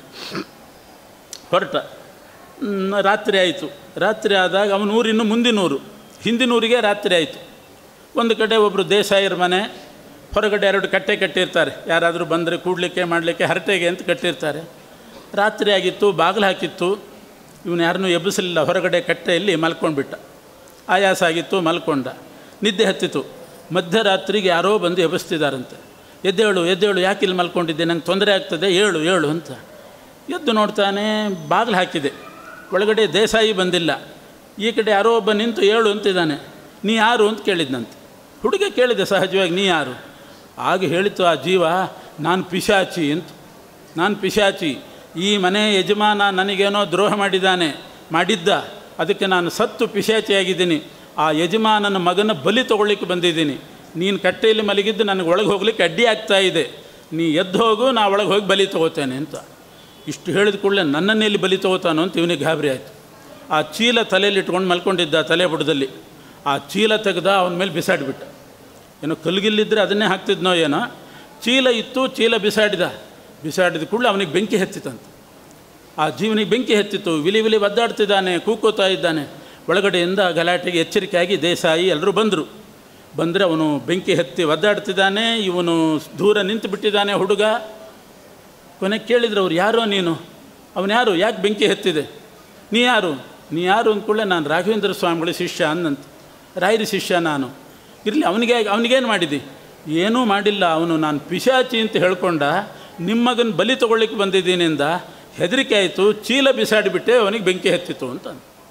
ಹೊರಟ ಹ್ಮ್, ರಾತ್ರಿ ಆಯಿತು ರಾತ್ರಿ ಆದಾಗ ಅವನ ಊರಿನ್ನು ಮುಂದಿನೂರು ಹಿಂದಿನೂರಿಗೆ ರಾತ್ರಿ ಆಯಿತು ಒಂದು ಕಡೆ ಒಬ್ಬರು ದೇಸಾಯರ ಮನೆ ಹೊರಗಡೆ ಎರಡು ಕಟ್ಟೆ ಕಟ್ಟಿರ್ತಾರೆ ಯಾರಾದರೂ ಬಂದರೆ ಕೂಡಲಿಕ್ಕೆ ಮಾಡಲಿಕ್ಕೆ ಹರಟೆಗೆ ಅಂತ ಕಟ್ಟಿರ್ತಾರೆ ರಾತ್ರಿ ಆಗಿತ್ತು ಬಾಗಿಲು ಹಾಕಿತ್ತು ಇವನು ಯಾರನ್ನೂ ಎಬ್ಬಿಸಲಿಲ್ಲ ಹೊರಗಡೆ ಕಟ್ಟೆಯಲ್ಲಿ ಮಲ್ಕೊಂಡ್ಬಿಟ್ಟ ಆಯಾಸ ಆಗಿತ್ತು ಮಲ್ಕೊಂಡ ನಿದ್ದೆ ಹತ್ತಿತು ಮಧ್ಯರಾತ್ರಿಗೆ ಯಾರೋ ಬಂದು ಎಬ್ಬಿಸ್ತಿದ್ದಾರಂತೆ ಎದ್ದೇಳು ಎದ್ದೇಳು ಯಾಕೆ ಇಲ್ಲಿ ಮಲ್ಕೊಂಡಿದ್ದೆ ನಂಗೆ ತೊಂದರೆ ಆಗ್ತದೆ ಏಳು ಏಳು ಅಂತ ಎದ್ದು ನೋಡ್ತಾನೆ ಬಾಗಿಲು ಹಾಕಿದೆ ಒಳಗಡೆ ದೇಸಾಯಿ ಬಂದಿಲ್ಲ ಈ ಕಡೆ ಯಾರೋ ಒಬ್ಬ ನಿಂತು ಏಳು ಅಂತಿದ್ದಾನೆ ನೀ ಯಾರು ಅಂತ ಕೇಳಿದ್ನಂತೆ ಹುಡುಗ ಕೇಳಿದೆ ಸಹಜವಾಗಿ ನೀ ಯಾರು ಆಗ ಹೇಳಿತು ಆ ಜೀವ ನಾನು ಪಿಶಾಚಿ ಅಂತ ನಾನು ಪಿಶಾಚಿ ಈ ಮನೆ ಯಜಮಾನ ನನಗೇನೋ ದ್ರೋಹ ಮಾಡಿದ್ದಾನೆ ಮಾಡಿದ್ದ ಅದಕ್ಕೆ ನಾನು ಸತ್ತು ಪಿಶಾಚಿಯಾಗಿದ್ದೀನಿ ಆ ಯಜಮಾನನ ಮಗನ ಬಲಿ ತೊಗೊಳ್ಳಿಕ್ಕೆ ಬಂದಿದ್ದೀನಿ ನೀನು ಕಟ್ಟೆಯಲ್ಲಿ ಮಲಗಿದ್ದು ನನಗೆ ಒಳಗೆ ಹೋಗ್ಲಿಕ್ಕೆ ಅಡ್ಡಿ ಆಗ್ತಾ ಇದೆ ನೀ ಎದ್ದು ಹೋಗು ನಾ ಒಳಗೆ ಹೋಗಿ ಬಲಿ ತೊಗೋತೇನೆ ಅಂತ ಇಷ್ಟು ಹೇಳಿದ ಕೂಡಲೇ ನನ್ನನ್ನೇ ಇಲ್ಲಿ ಬಲಿ ತೊಗೋತಾನೋ ಅಂತ ಇವನಿಗೆ ಗಾಬರಿ ಆಯಿತು ಆ ಚೀಲ ತಲೆಯಲ್ಲಿ ಇಟ್ಕೊಂಡು ಮಲ್ಕೊಂಡಿದ್ದ ತಲೆ ಬುಡದಲ್ಲಿ ಆ ಚೀಲ ತೆಗೆದ ಅವನ ಮೇಲೆ ಬಿಸಾಡಿಬಿಟ್ಟ ಏನೋ ಕಲ್ಗಿಲ್ಲಿದ್ದರೆ ಅದನ್ನೇ ಹಾಕ್ತಿದ್ನೋ ಏನೋ ಚೀಲ ಇತ್ತು ಚೀಲ ಬಿಸಾಡಿದ ಬಿಸಾಡಿದ ಕೂಡಲೇ ಅವನಿಗೆ ಬೆಂಕಿ ಹತ್ತಿತಂತೆ ಆ ಜೀವನಿಗೆ ಬೆಂಕಿ ಹತ್ತಿತ್ತು ವಿಲಿ ವಿಲಿ ಒದ್ದಾಡ್ತಿದ್ದಾನೆ ಕೂಕೋತಾ ಇದ್ದಾನೆ ಒಳಗಡೆಯಿಂದ ಗಲಾಟೆಗೆ ಎಚ್ಚರಿಕೆಯಾಗಿ ದೇಸಾಯಿ ಎಲ್ಲರೂ ಬಂದರು ಬಂದರೆ ಅವನು ಬೆಂಕಿ ಹತ್ತಿ ಒದ್ದಾಡ್ತಿದ್ದಾನೆ ಇವನು ದೂರ ನಿಂತು ಬಿಟ್ಟಿದ್ದಾನೆ ಹುಡುಗ ಕೊನೆಗೆ ಕೇಳಿದ್ರು ಅವ್ರು ಯಾರೋ ನೀನು ಅವನು ಯಾರು ಯಾಕೆ ಬೆಂಕಿ ಹತ್ತಿದೆ ನೀ ಯಾರು ನೀ ಯಾರು ಅಂದ್ಕೊಳ್ಳೆ ನಾನು ರಾಘವೇಂದ್ರ ಸ್ವಾಮಿಗಳ ಶಿಷ್ಯ ಅಂದಂತೆ ರಾಯರ ಶಿಷ್ಯ ನಾನು ಇರಲಿ ಅವನಿಗೆ ಅವನಿಗೇನು ಮಾಡಿದ್ದಿ ಏನೂ ಮಾಡಿಲ್ಲ ಅವನು ನಾನು ಪಿಶಾಚಿ ಅಂತ ಹೇಳ್ಕೊಂಡ ನಿಮ್ಮ ಮಗನ ಬಲಿ ತೊಗೊಳ್ಳಿಕ್ಕೆ ಬಂದಿದ್ದೀನಿಂದ ಹೆದರಿಕೆ ಆಯಿತು ಚೀಲ ಬಿಸಾಡಿಬಿಟ್ಟೆ ಅವನಿಗೆ ಬೆಂಕಿ ಹತ್ತಿತು ಅಂತ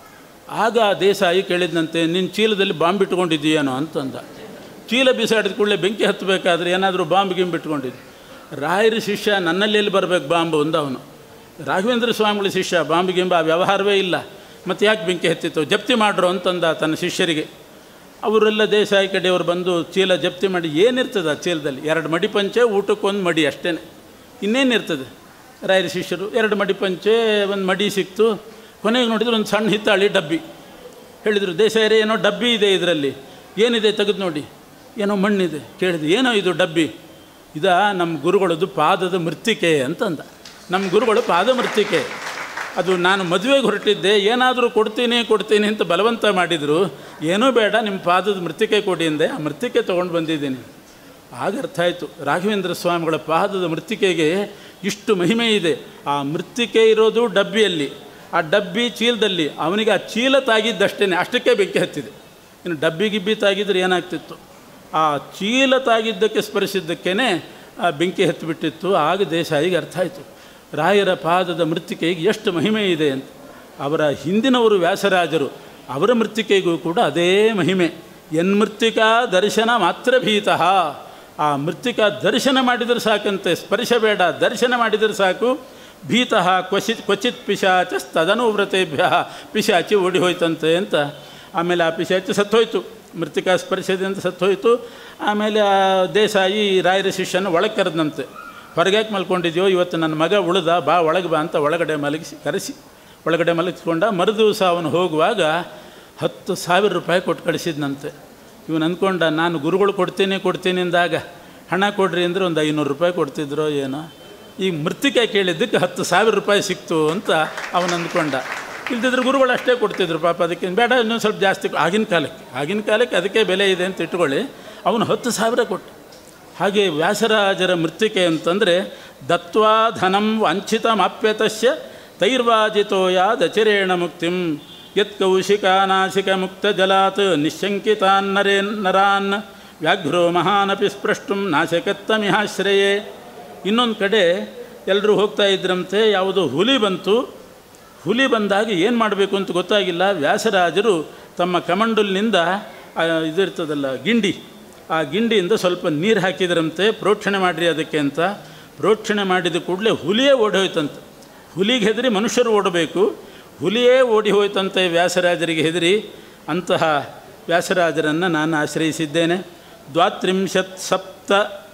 ಆಗ ಆ ದೇಸಾಯಿ ಕೇಳಿದಂತೆ ನಿನ್ನ ಚೀಲದಲ್ಲಿ ಬಾಂಬ್ ಇಟ್ಕೊಂಡಿದ್ದೀಯೇನೋ ಅಂತಂದ ಚೀಲ ಬಿಸಾಡಿದ ಕೂಡಲೇ ಬೆಂಕಿ ಹತ್ತಬೇಕಾದ್ರೆ ಏನಾದರೂ ಬಾಂಬ್ ಗಿಂಬ್ ಇಟ್ಕೊಂಡಿದ್ದು ರಾಯರ ಶಿಷ್ಯ ನನ್ನಲ್ಲಿ ಎಲ್ಲಿ ಬರಬೇಕು ಬಾಂಬು ಅಂದ ಅವನು ರಾಘವೇಂದ್ರ ಸ್ವಾಮಿಗಳ ಶಿಷ್ಯ ಬಾಂಬ್ ಗಿಂಬ ಆ ವ್ಯವಹಾರವೇ ಇಲ್ಲ ಮತ್ತು ಯಾಕೆ ಬೆಂಕಿ ಹತ್ತಿತ್ತು ಜಪ್ತಿ ಮಾಡ್ರು ಅಂತಂದ ತನ್ನ ಶಿಷ್ಯರಿಗೆ ಅವರೆಲ್ಲ ದೇಸಾಯಿ ಕಡೆಯವರು ಬಂದು ಚೀಲ ಜಪ್ತಿ ಮಾಡಿ ಏನಿರ್ತದೆ ಆ ಚೀಲದಲ್ಲಿ ಎರಡು ಮಡಿ ಪಂಚೆ ಊಟಕ್ಕೊಂದು ಮಡಿ ಅಷ್ಟೇ ಇನ್ನೇನಿರ್ತದೆ ರಾಯರ ಶಿಷ್ಯರು ಎರಡು ಮಡಿ ಪಂಚೆ ಒಂದು ಮಡಿ ಸಿಕ್ತು ಕೊನೆಗೆ ನೋಡಿದ್ರೆ ಒಂದು ಸಣ್ಣ ಹಿತ್ತಾಳಿ ಡಬ್ಬಿ ಹೇಳಿದರು ದೇಸಾಯರೇ ಏನೋ ಡಬ್ಬಿ ಇದೆ ಇದರಲ್ಲಿ ಏನಿದೆ ತೆಗೆದು ನೋಡಿ ಏನೋ ಮಣ್ಣಿದೆ ಕೇಳಿದೆ ಏನೋ ಇದು ಡಬ್ಬಿ ಇದ ನಮ್ಮ ಗುರುಗಳದ್ದು ಪಾದದ ಮೃತ್ತಿಕೆ ಅಂತಂದ ನಮ್ಮ ಗುರುಗಳು ಪಾದ ಮೃತ್ತಿಕೆ ಅದು ನಾನು ಮದುವೆಗೆ ಹೊರಟಿದ್ದೆ ಏನಾದರೂ ಕೊಡ್ತೀನಿ ಕೊಡ್ತೀನಿ ಅಂತ ಬಲವಂತ ಮಾಡಿದರು ಏನೂ ಬೇಡ ನಿಮ್ಮ ಪಾದದ ಮೃತ್ತಿಕೆ ಕೊಡಿ ಅಂದೆ ಆ ಮೃತ್ತಿಕೆ ತೊಗೊಂಡು ಬಂದಿದ್ದೀನಿ ಆಗ ಅರ್ಥ ಆಯಿತು ರಾಘವೇಂದ್ರ ಸ್ವಾಮಿಗಳ ಪಾದದ ಮೃತ್ತಿಕೆಗೆ ಇಷ್ಟು ಮಹಿಮೆ ಇದೆ ಆ ಮೃತ್ತಿಕೆ ಇರೋದು ಡಬ್ಬಿಯಲ್ಲಿ ಆ ಡಬ್ಬಿ ಚೀಲದಲ್ಲಿ ಅವನಿಗೆ ಆ ಚೀಲ ತಾಗಿದ್ದಷ್ಟೇ ಅಷ್ಟಕ್ಕೆ ಬೆಂಕಿ ಹತ್ತಿದೆ ಇನ್ನು ಡಬ್ಬಿ ಗಿಬ್ಬಿ ತಾಗಿದ್ರೆ ಏನಾಗ್ತಿತ್ತು ಆ ಚೀಲ ತಾಗಿದ್ದಕ್ಕೆ ಸ್ಪರ್ಶಿದ್ದಕ್ಕೇ ಆ ಬೆಂಕಿ ಹತ್ತಿಬಿಟ್ಟಿತ್ತು ಆಗ ದೇಸಾಯಿಗೆ ಅರ್ಥ ಆಯಿತು ರಾಯರ ಪಾದದ ಮೃತ್ತಿಕೆಗೆ ಎಷ್ಟು ಮಹಿಮೆ ಇದೆ ಅಂತ ಅವರ ಹಿಂದಿನವರು ವ್ಯಾಸರಾಜರು ಅವರ ಮೃತ್ತಿಕೆಗೂ ಕೂಡ ಅದೇ ಮಹಿಮೆ ಎನ್ಮೃತ್ತಿಕಾ ದರ್ಶನ ಮಾತ್ರ ಭೀತಃ ಆ ಮೃತ್ತಿಕಾ ದರ್ಶನ ಮಾಡಿದರೆ ಸಾಕಂತೆ ಸ್ಪರ್ಶ ಬೇಡ ದರ್ಶನ ಮಾಡಿದರೆ ಸಾಕು ಭೀತಃ ಕ್ವಚಿತ್ ಕ್ವಚಿತ್ ಪಿಶಾಚ ತದನುವ್ರತೆಭ್ಯ ಪಿಶಾಚಿ ಓಡಿ ಹೋಯ್ತಂತೆ ಅಂತ ಆಮೇಲೆ ಆ ಪಿಶಾಚಿ ಸತ್ತೋಯ್ತು ಮೃತ್ತಿಕಾ ಸ್ಪರ್ಶದಿಂದ ಸತ್ತೋಯ್ತು ಆಮೇಲೆ ಆ ದೇಸಾಯಿ ರಾಯರ ಶಿಷ್ಯನ ಒಳಗೆ ಕರೆದಂತೆ ಹೊರಗ್ಯಾಕೆ ಮಲ್ಕೊಂಡಿದ್ಯೋ ಇವತ್ತು ನನ್ನ ಮಗ ಉಳ್ದ ಬಾ ಒಳಗೆ ಬಾ ಅಂತ ಒಳಗಡೆ ಮಲಗಿಸಿ ಕರೆಸಿ ಒಳಗಡೆ ಮಲಗಿಸ್ಕೊಂಡ ಮರುದಿವಸ ಅವನು ಹೋಗುವಾಗ ಹತ್ತು ಸಾವಿರ ರೂಪಾಯಿ ಕೊಟ್ಟು ಕಳಿಸಿದ್ನಂತೆ ಇವನು ಅಂದ್ಕೊಂಡ ನಾನು ಗುರುಗಳು ಕೊಡ್ತೀನಿ ಕೊಡ್ತೀನಿ ಅಂದಾಗ ಹಣ ಕೊಡ್ರಿ ಅಂದರೆ ಒಂದು ಐನೂರು ರೂಪಾಯಿ ಕೊಡ್ತಿದ್ರೋ ಏನೋ ಈಗ ಮೃತ್ತಿಕೆ ಕೇಳಿದ್ದಕ್ಕೆ ಹತ್ತು ಸಾವಿರ ರೂಪಾಯಿ ಸಿಕ್ತು ಅಂತ ಅವನು ಅಂದ್ಕೊಂಡ ಇಲ್ದಿದ್ರೆ ಗುರುಗಳು ಅಷ್ಟೇ ಕೊಡ್ತಿದ್ರು ಪಾಪ ಅದಕ್ಕೆ ಬೇಡ ಇನ್ನೊಂದು ಸ್ವಲ್ಪ ಜಾಸ್ತಿ ಕೊ- ಆಗಿನ ಕಾಲಕ್ಕೆ ಆಗಿನ ಕಾಲಕ್ಕೆ ಅದಕ್ಕೆ ಬೆಲೆ ಇದೆ ಅಂತ ಇಟ್ಕೊಳ್ಳಿ ಅವನು ಹತ್ತು ಸಾವಿರ ಕೊಟ್ಟು ಹಾಗೆ ವ್ಯಾಸರಾಜರ ಮೃತ್ತಿಕೆ ಅಂತಂದರೆ ದತ್ವಾ ಧನಂ ವಂಚಿತಮಾಪ್ಯತಸ್ಯ ತೈರ್ವಾಜಿತೋ ಯಾದಚರೇಣ ಮುಕ್ತಿಂ ಯತ್ ಕೌಶಿಕಾನಾಶಿಕ ಮುಕ್ತ ಜಲಾತ್ ನಿಶಂಕಿತಾನ್ ನರೇನ್ ನರಾನ್ ವ್ಯಾಘ್ರೋ ಮಹಾನಪಿ ಸ್ಪೃಷ್ಟುಂ ನಾಶಕತ್ತಮಿಹಾಶ್ರಯೇ ಇನ್ನೊಂದು ಕಡೆ ಎಲ್ಲರೂ ಹೋಗ್ತಾ ಇದ್ರಂತೆ ಯಾವುದೋ ಹುಲಿ ಬಂತು ಹುಲಿ ಬಂದಾಗ ಏನು ಮಾಡಬೇಕು ಅಂತ ಗೊತ್ತಾಗಿಲ್ಲ ವ್ಯಾಸರಾಜರು ತಮ್ಮ ಕಮಂಡಲ್ನಿಂದ ಆ, ಇದಿರ್ತದಲ್ಲ ಗಿಂಡಿ ಆ ಗಿಂಡಿಯಿಂದ ಸ್ವಲ್ಪ ನೀರು ಹಾಕಿದ್ರಂತೆ ಪ್ರೋಕ್ಷಣೆ ಮಾಡಿರಿ ಅದಕ್ಕೆ ಅಂತ ಪ್ರೋಕ್ಷಣೆ ಮಾಡಿದ ಕೂಡಲೇ ಹುಲಿಯೇ ಓಡಿ ಹೋಯ್ತಂತೆ ಹುಲಿಗೆ ಹೆದರಿ ಮನುಷ್ಯರು ಓಡಬೇಕು ಹುಲಿಯೇ ಓಡಿ ಹೋಯ್ತಂತೆ ವ್ಯಾಸರಾಜರಿಗೆ ಹೆದರಿ ಅಂತಹ ವ್ಯಾಸರಾಜರನ್ನು ನಾನು ಆಶ್ರಯಿಸಿದ್ದೇನೆ ದ್ವಾತ್ರಿಂಶತ್ ಸಪ್ತ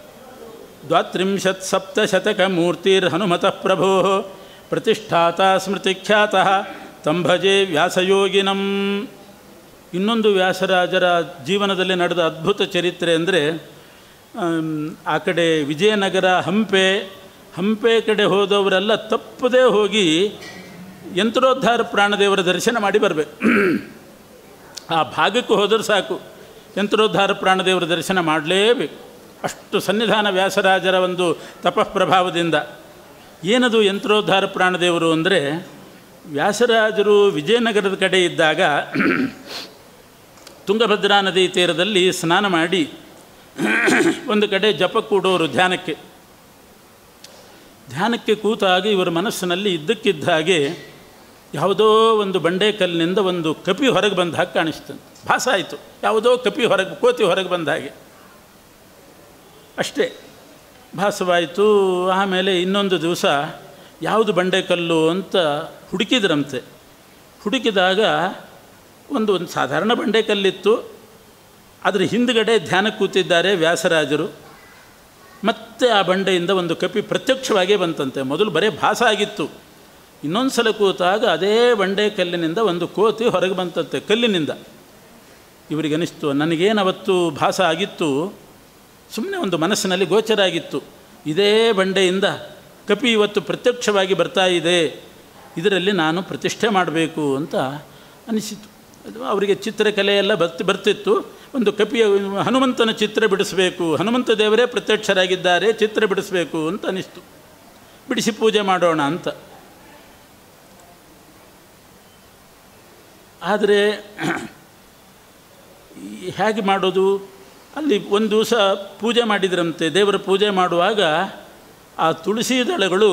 ದ್ವಾತ್ರಿಂಶತ್ ಸಪ್ತಶತಕ ಮೂರ್ತಿರ್ಹನುಮತಃ ಪ್ರಭೋ ಪ್ರತಿಷ್ಠಾತ ಸ್ಮೃತಿಖ್ಯಾತಃ ತಂಭಜೆ ವ್ಯಾಸಯೋಗಿನಂ ಇನ್ನೊಂದು ವ್ಯಾಸರಾಜರ ಜೀವನದಲ್ಲಿ ನಡೆದ ಅದ್ಭುತ ಚರಿತ್ರೆ ಅಂದರೆ ಆ ಕಡೆ ವಿಜಯನಗರ ಹಂಪೆ ಹಂಪೆ ಕಡೆ ಹೋದವರೆಲ್ಲ ತಪ್ಪದೇ ಹೋಗಿ ಯಂತ್ರೋದ್ಧಾರ ಪ್ರಾಣದೇವರ ದರ್ಶನ ಮಾಡಿ ಬರಬೇಕು ಆ ಭಾಗಕ್ಕೆ ಹೋದರೆ ಸಾಕು ಯಂತ್ರೋದ್ಧಾರ ಪ್ರಾಣದೇವರ ದರ್ಶನ ಮಾಡಲೇಬೇಕು ಅಷ್ಟು ಸನ್ನಿಧಾನ ವ್ಯಾಸರಾಜರ ಒಂದು ತಪಃಪ್ರಭಾವದಿಂದ ಏನದು ಯಂತ್ರೋದ್ಧಾರ ಪ್ರಾಣದೇವರು ಅಂದರೆ ವ್ಯಾಸರಾಜರು ವಿಜಯನಗರದ ಕಡೆ ಇದ್ದಾಗ ತುಂಗಭದ್ರಾ ನದಿ ತೀರದಲ್ಲಿ ಸ್ನಾನ ಮಾಡಿ ಒಂದು ಕಡೆ ಜಪ ಕೂಡೋರು ಧ್ಯಾನಕ್ಕೆ ಧ್ಯಾನಕ್ಕೆ ಕೂತಾಗ ಇವರ ಮನಸ್ಸಿನಲ್ಲಿ ಇದ್ದಕ್ಕಿದ್ದ ಹಾಗೆ ಯಾವುದೋ ಒಂದು ಬಂಡೆ ಕಲ್ಲಿನಿಂದ ಒಂದು ಕಪಿ ಹೊರಗೆ ಬಂದ ಹಾಗೆ ಕಾಣಿಸ್ತಂತೆ ಭಾಸ ಆಯಿತು ಯಾವುದೋ ಕಪಿ ಹೊರಗೆ ಕೋತಿ ಹೊರಗೆ ಬಂದ ಹಾಗೆ ಅಷ್ಟೇ ಭಾಸವಾಯಿತು ಆಮೇಲೆ ಇನ್ನೊಂದು ದಿವಸ ಯಾವುದು ಬಂಡೆಕಲ್ಲು ಅಂತ ಹುಡುಕಿದ್ರಂತೆ ಹುಡುಕಿದಾಗ ಒಂದು ಒಂದು ಸಾಧಾರಣ ಬಂಡೆಕಲ್ಲಿತ್ತು ಅದರ ಹಿಂದ್ಗಡೆ ಧ್ಯಾನ ಕೂತಿದ್ದಾರೆ ವ್ಯಾಸರಾಜರು ಮತ್ತೆ ಆ ಬಂಡೆಯಿಂದ ಒಂದು ಕಪಿ ಪ್ರತ್ಯಕ್ಷವಾಗೇ ಬಂತಂತೆ ಮೊದಲು ಬರೀ ಭಾಸ ಆಗಿತ್ತು ಇನ್ನೊಂದು ಸಲ ಕೂತಾಗ ಅದೇ ಬಂಡೆ ಕಲ್ಲಿನಿಂದ ಒಂದು ಕೋತಿ ಹೊರಗೆ ಬಂತಂತೆ ಕಲ್ಲಿನಿಂದ ಇವರಿಗೆ ಅನಿಸ್ತು ನನಗೇನು ಅವತ್ತು ಭಾಸ ಆಗಿತ್ತು ಸುಮ್ಮನೆ ಒಂದು ಮನಸ್ಸಿನಲ್ಲಿ ಗೋಚರ ಆಗಿತ್ತು ಇದೇ ಬಂಡೆಯಿಂದ ಕಪಿ ಇವತ್ತು ಪ್ರತ್ಯಕ್ಷವಾಗಿ ಬರ್ತಾ ಇದೆ ಇದರಲ್ಲಿ ನಾನು ಪ್ರತಿಷ್ಠೆ ಮಾಡಬೇಕು ಅಂತ ಅನಿಸಿತು ಅದು ಅವರಿಗೆ ಚಿತ್ರಕಲೆ ಎಲ್ಲ ಬರ್ತಿ ಬರ್ತಿತ್ತು ಒಂದು ಕಪಿಯ ಹನುಮಂತನ ಚಿತ್ರ ಬಿಡಿಸಬೇಕು ಹನುಮಂತ ದೇವರೇ ಪ್ರತ್ಯಕ್ಷರಾಗಿದ್ದಾರೆ ಚಿತ್ರ ಬಿಡಿಸಬೇಕು ಅಂತ ಅನಿಸ್ತು ಬಿಡಿಸಿ ಪೂಜೆ ಮಾಡೋಣ ಅಂತ ಆದರೆ ಈ ಹೇಗೆ ಮಾಡೋದು ಅಲ್ಲಿ ಒಂದು ದಿವಸ ಪೂಜೆ ಮಾಡಿದ್ರಂತೆ ದೇವರ ಪೂಜೆ ಮಾಡುವಾಗ ಆ ತುಳಸಿ ದಳಗಳು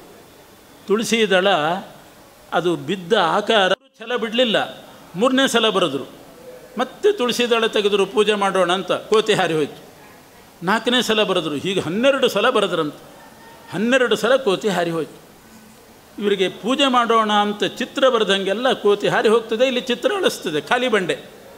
ತುಳಸಿ ದಳ ಅದು ಬಿದ್ದ ಆಕಾರ ಛಲ ಬಿಡಲಿಲ್ಲ ಮೂರನೇ ಸಲ ಬರೆದ್ರು ಮತ್ತೆ ತುಳಸಿ ದಳ ತೆಗೆದರು ಪೂಜೆ ಮಾಡೋಣ ಅಂತ ಕೋತಿ ಹಾರಿ ಹೋಯ್ತು ನಾಲ್ಕನೇ ಸಲ ಬರೆದ್ರು ಹೀಗೆ ಹನ್ನೆರಡು ಸಲ ಬರೆದ್ರಂತೆ ಹನ್ನೆರಡು ಸಲ ಕೋತಿ ಹಾರಿ ಹೋಯ್ತು ಇವರಿಗೆ ಪೂಜೆ ಮಾಡೋಣ ಅಂತ ಚಿತ್ರ ಬರೆದಂಗೆಲ್ಲ ಕೋತಿ ಹಾರಿ ಹೋಗ್ತದೆ ಇಲ್ಲಿ ಚಿತ್ರ ಅಳಿಸ್ತದೆ ಖಾಲಿ ಬಂಡೆ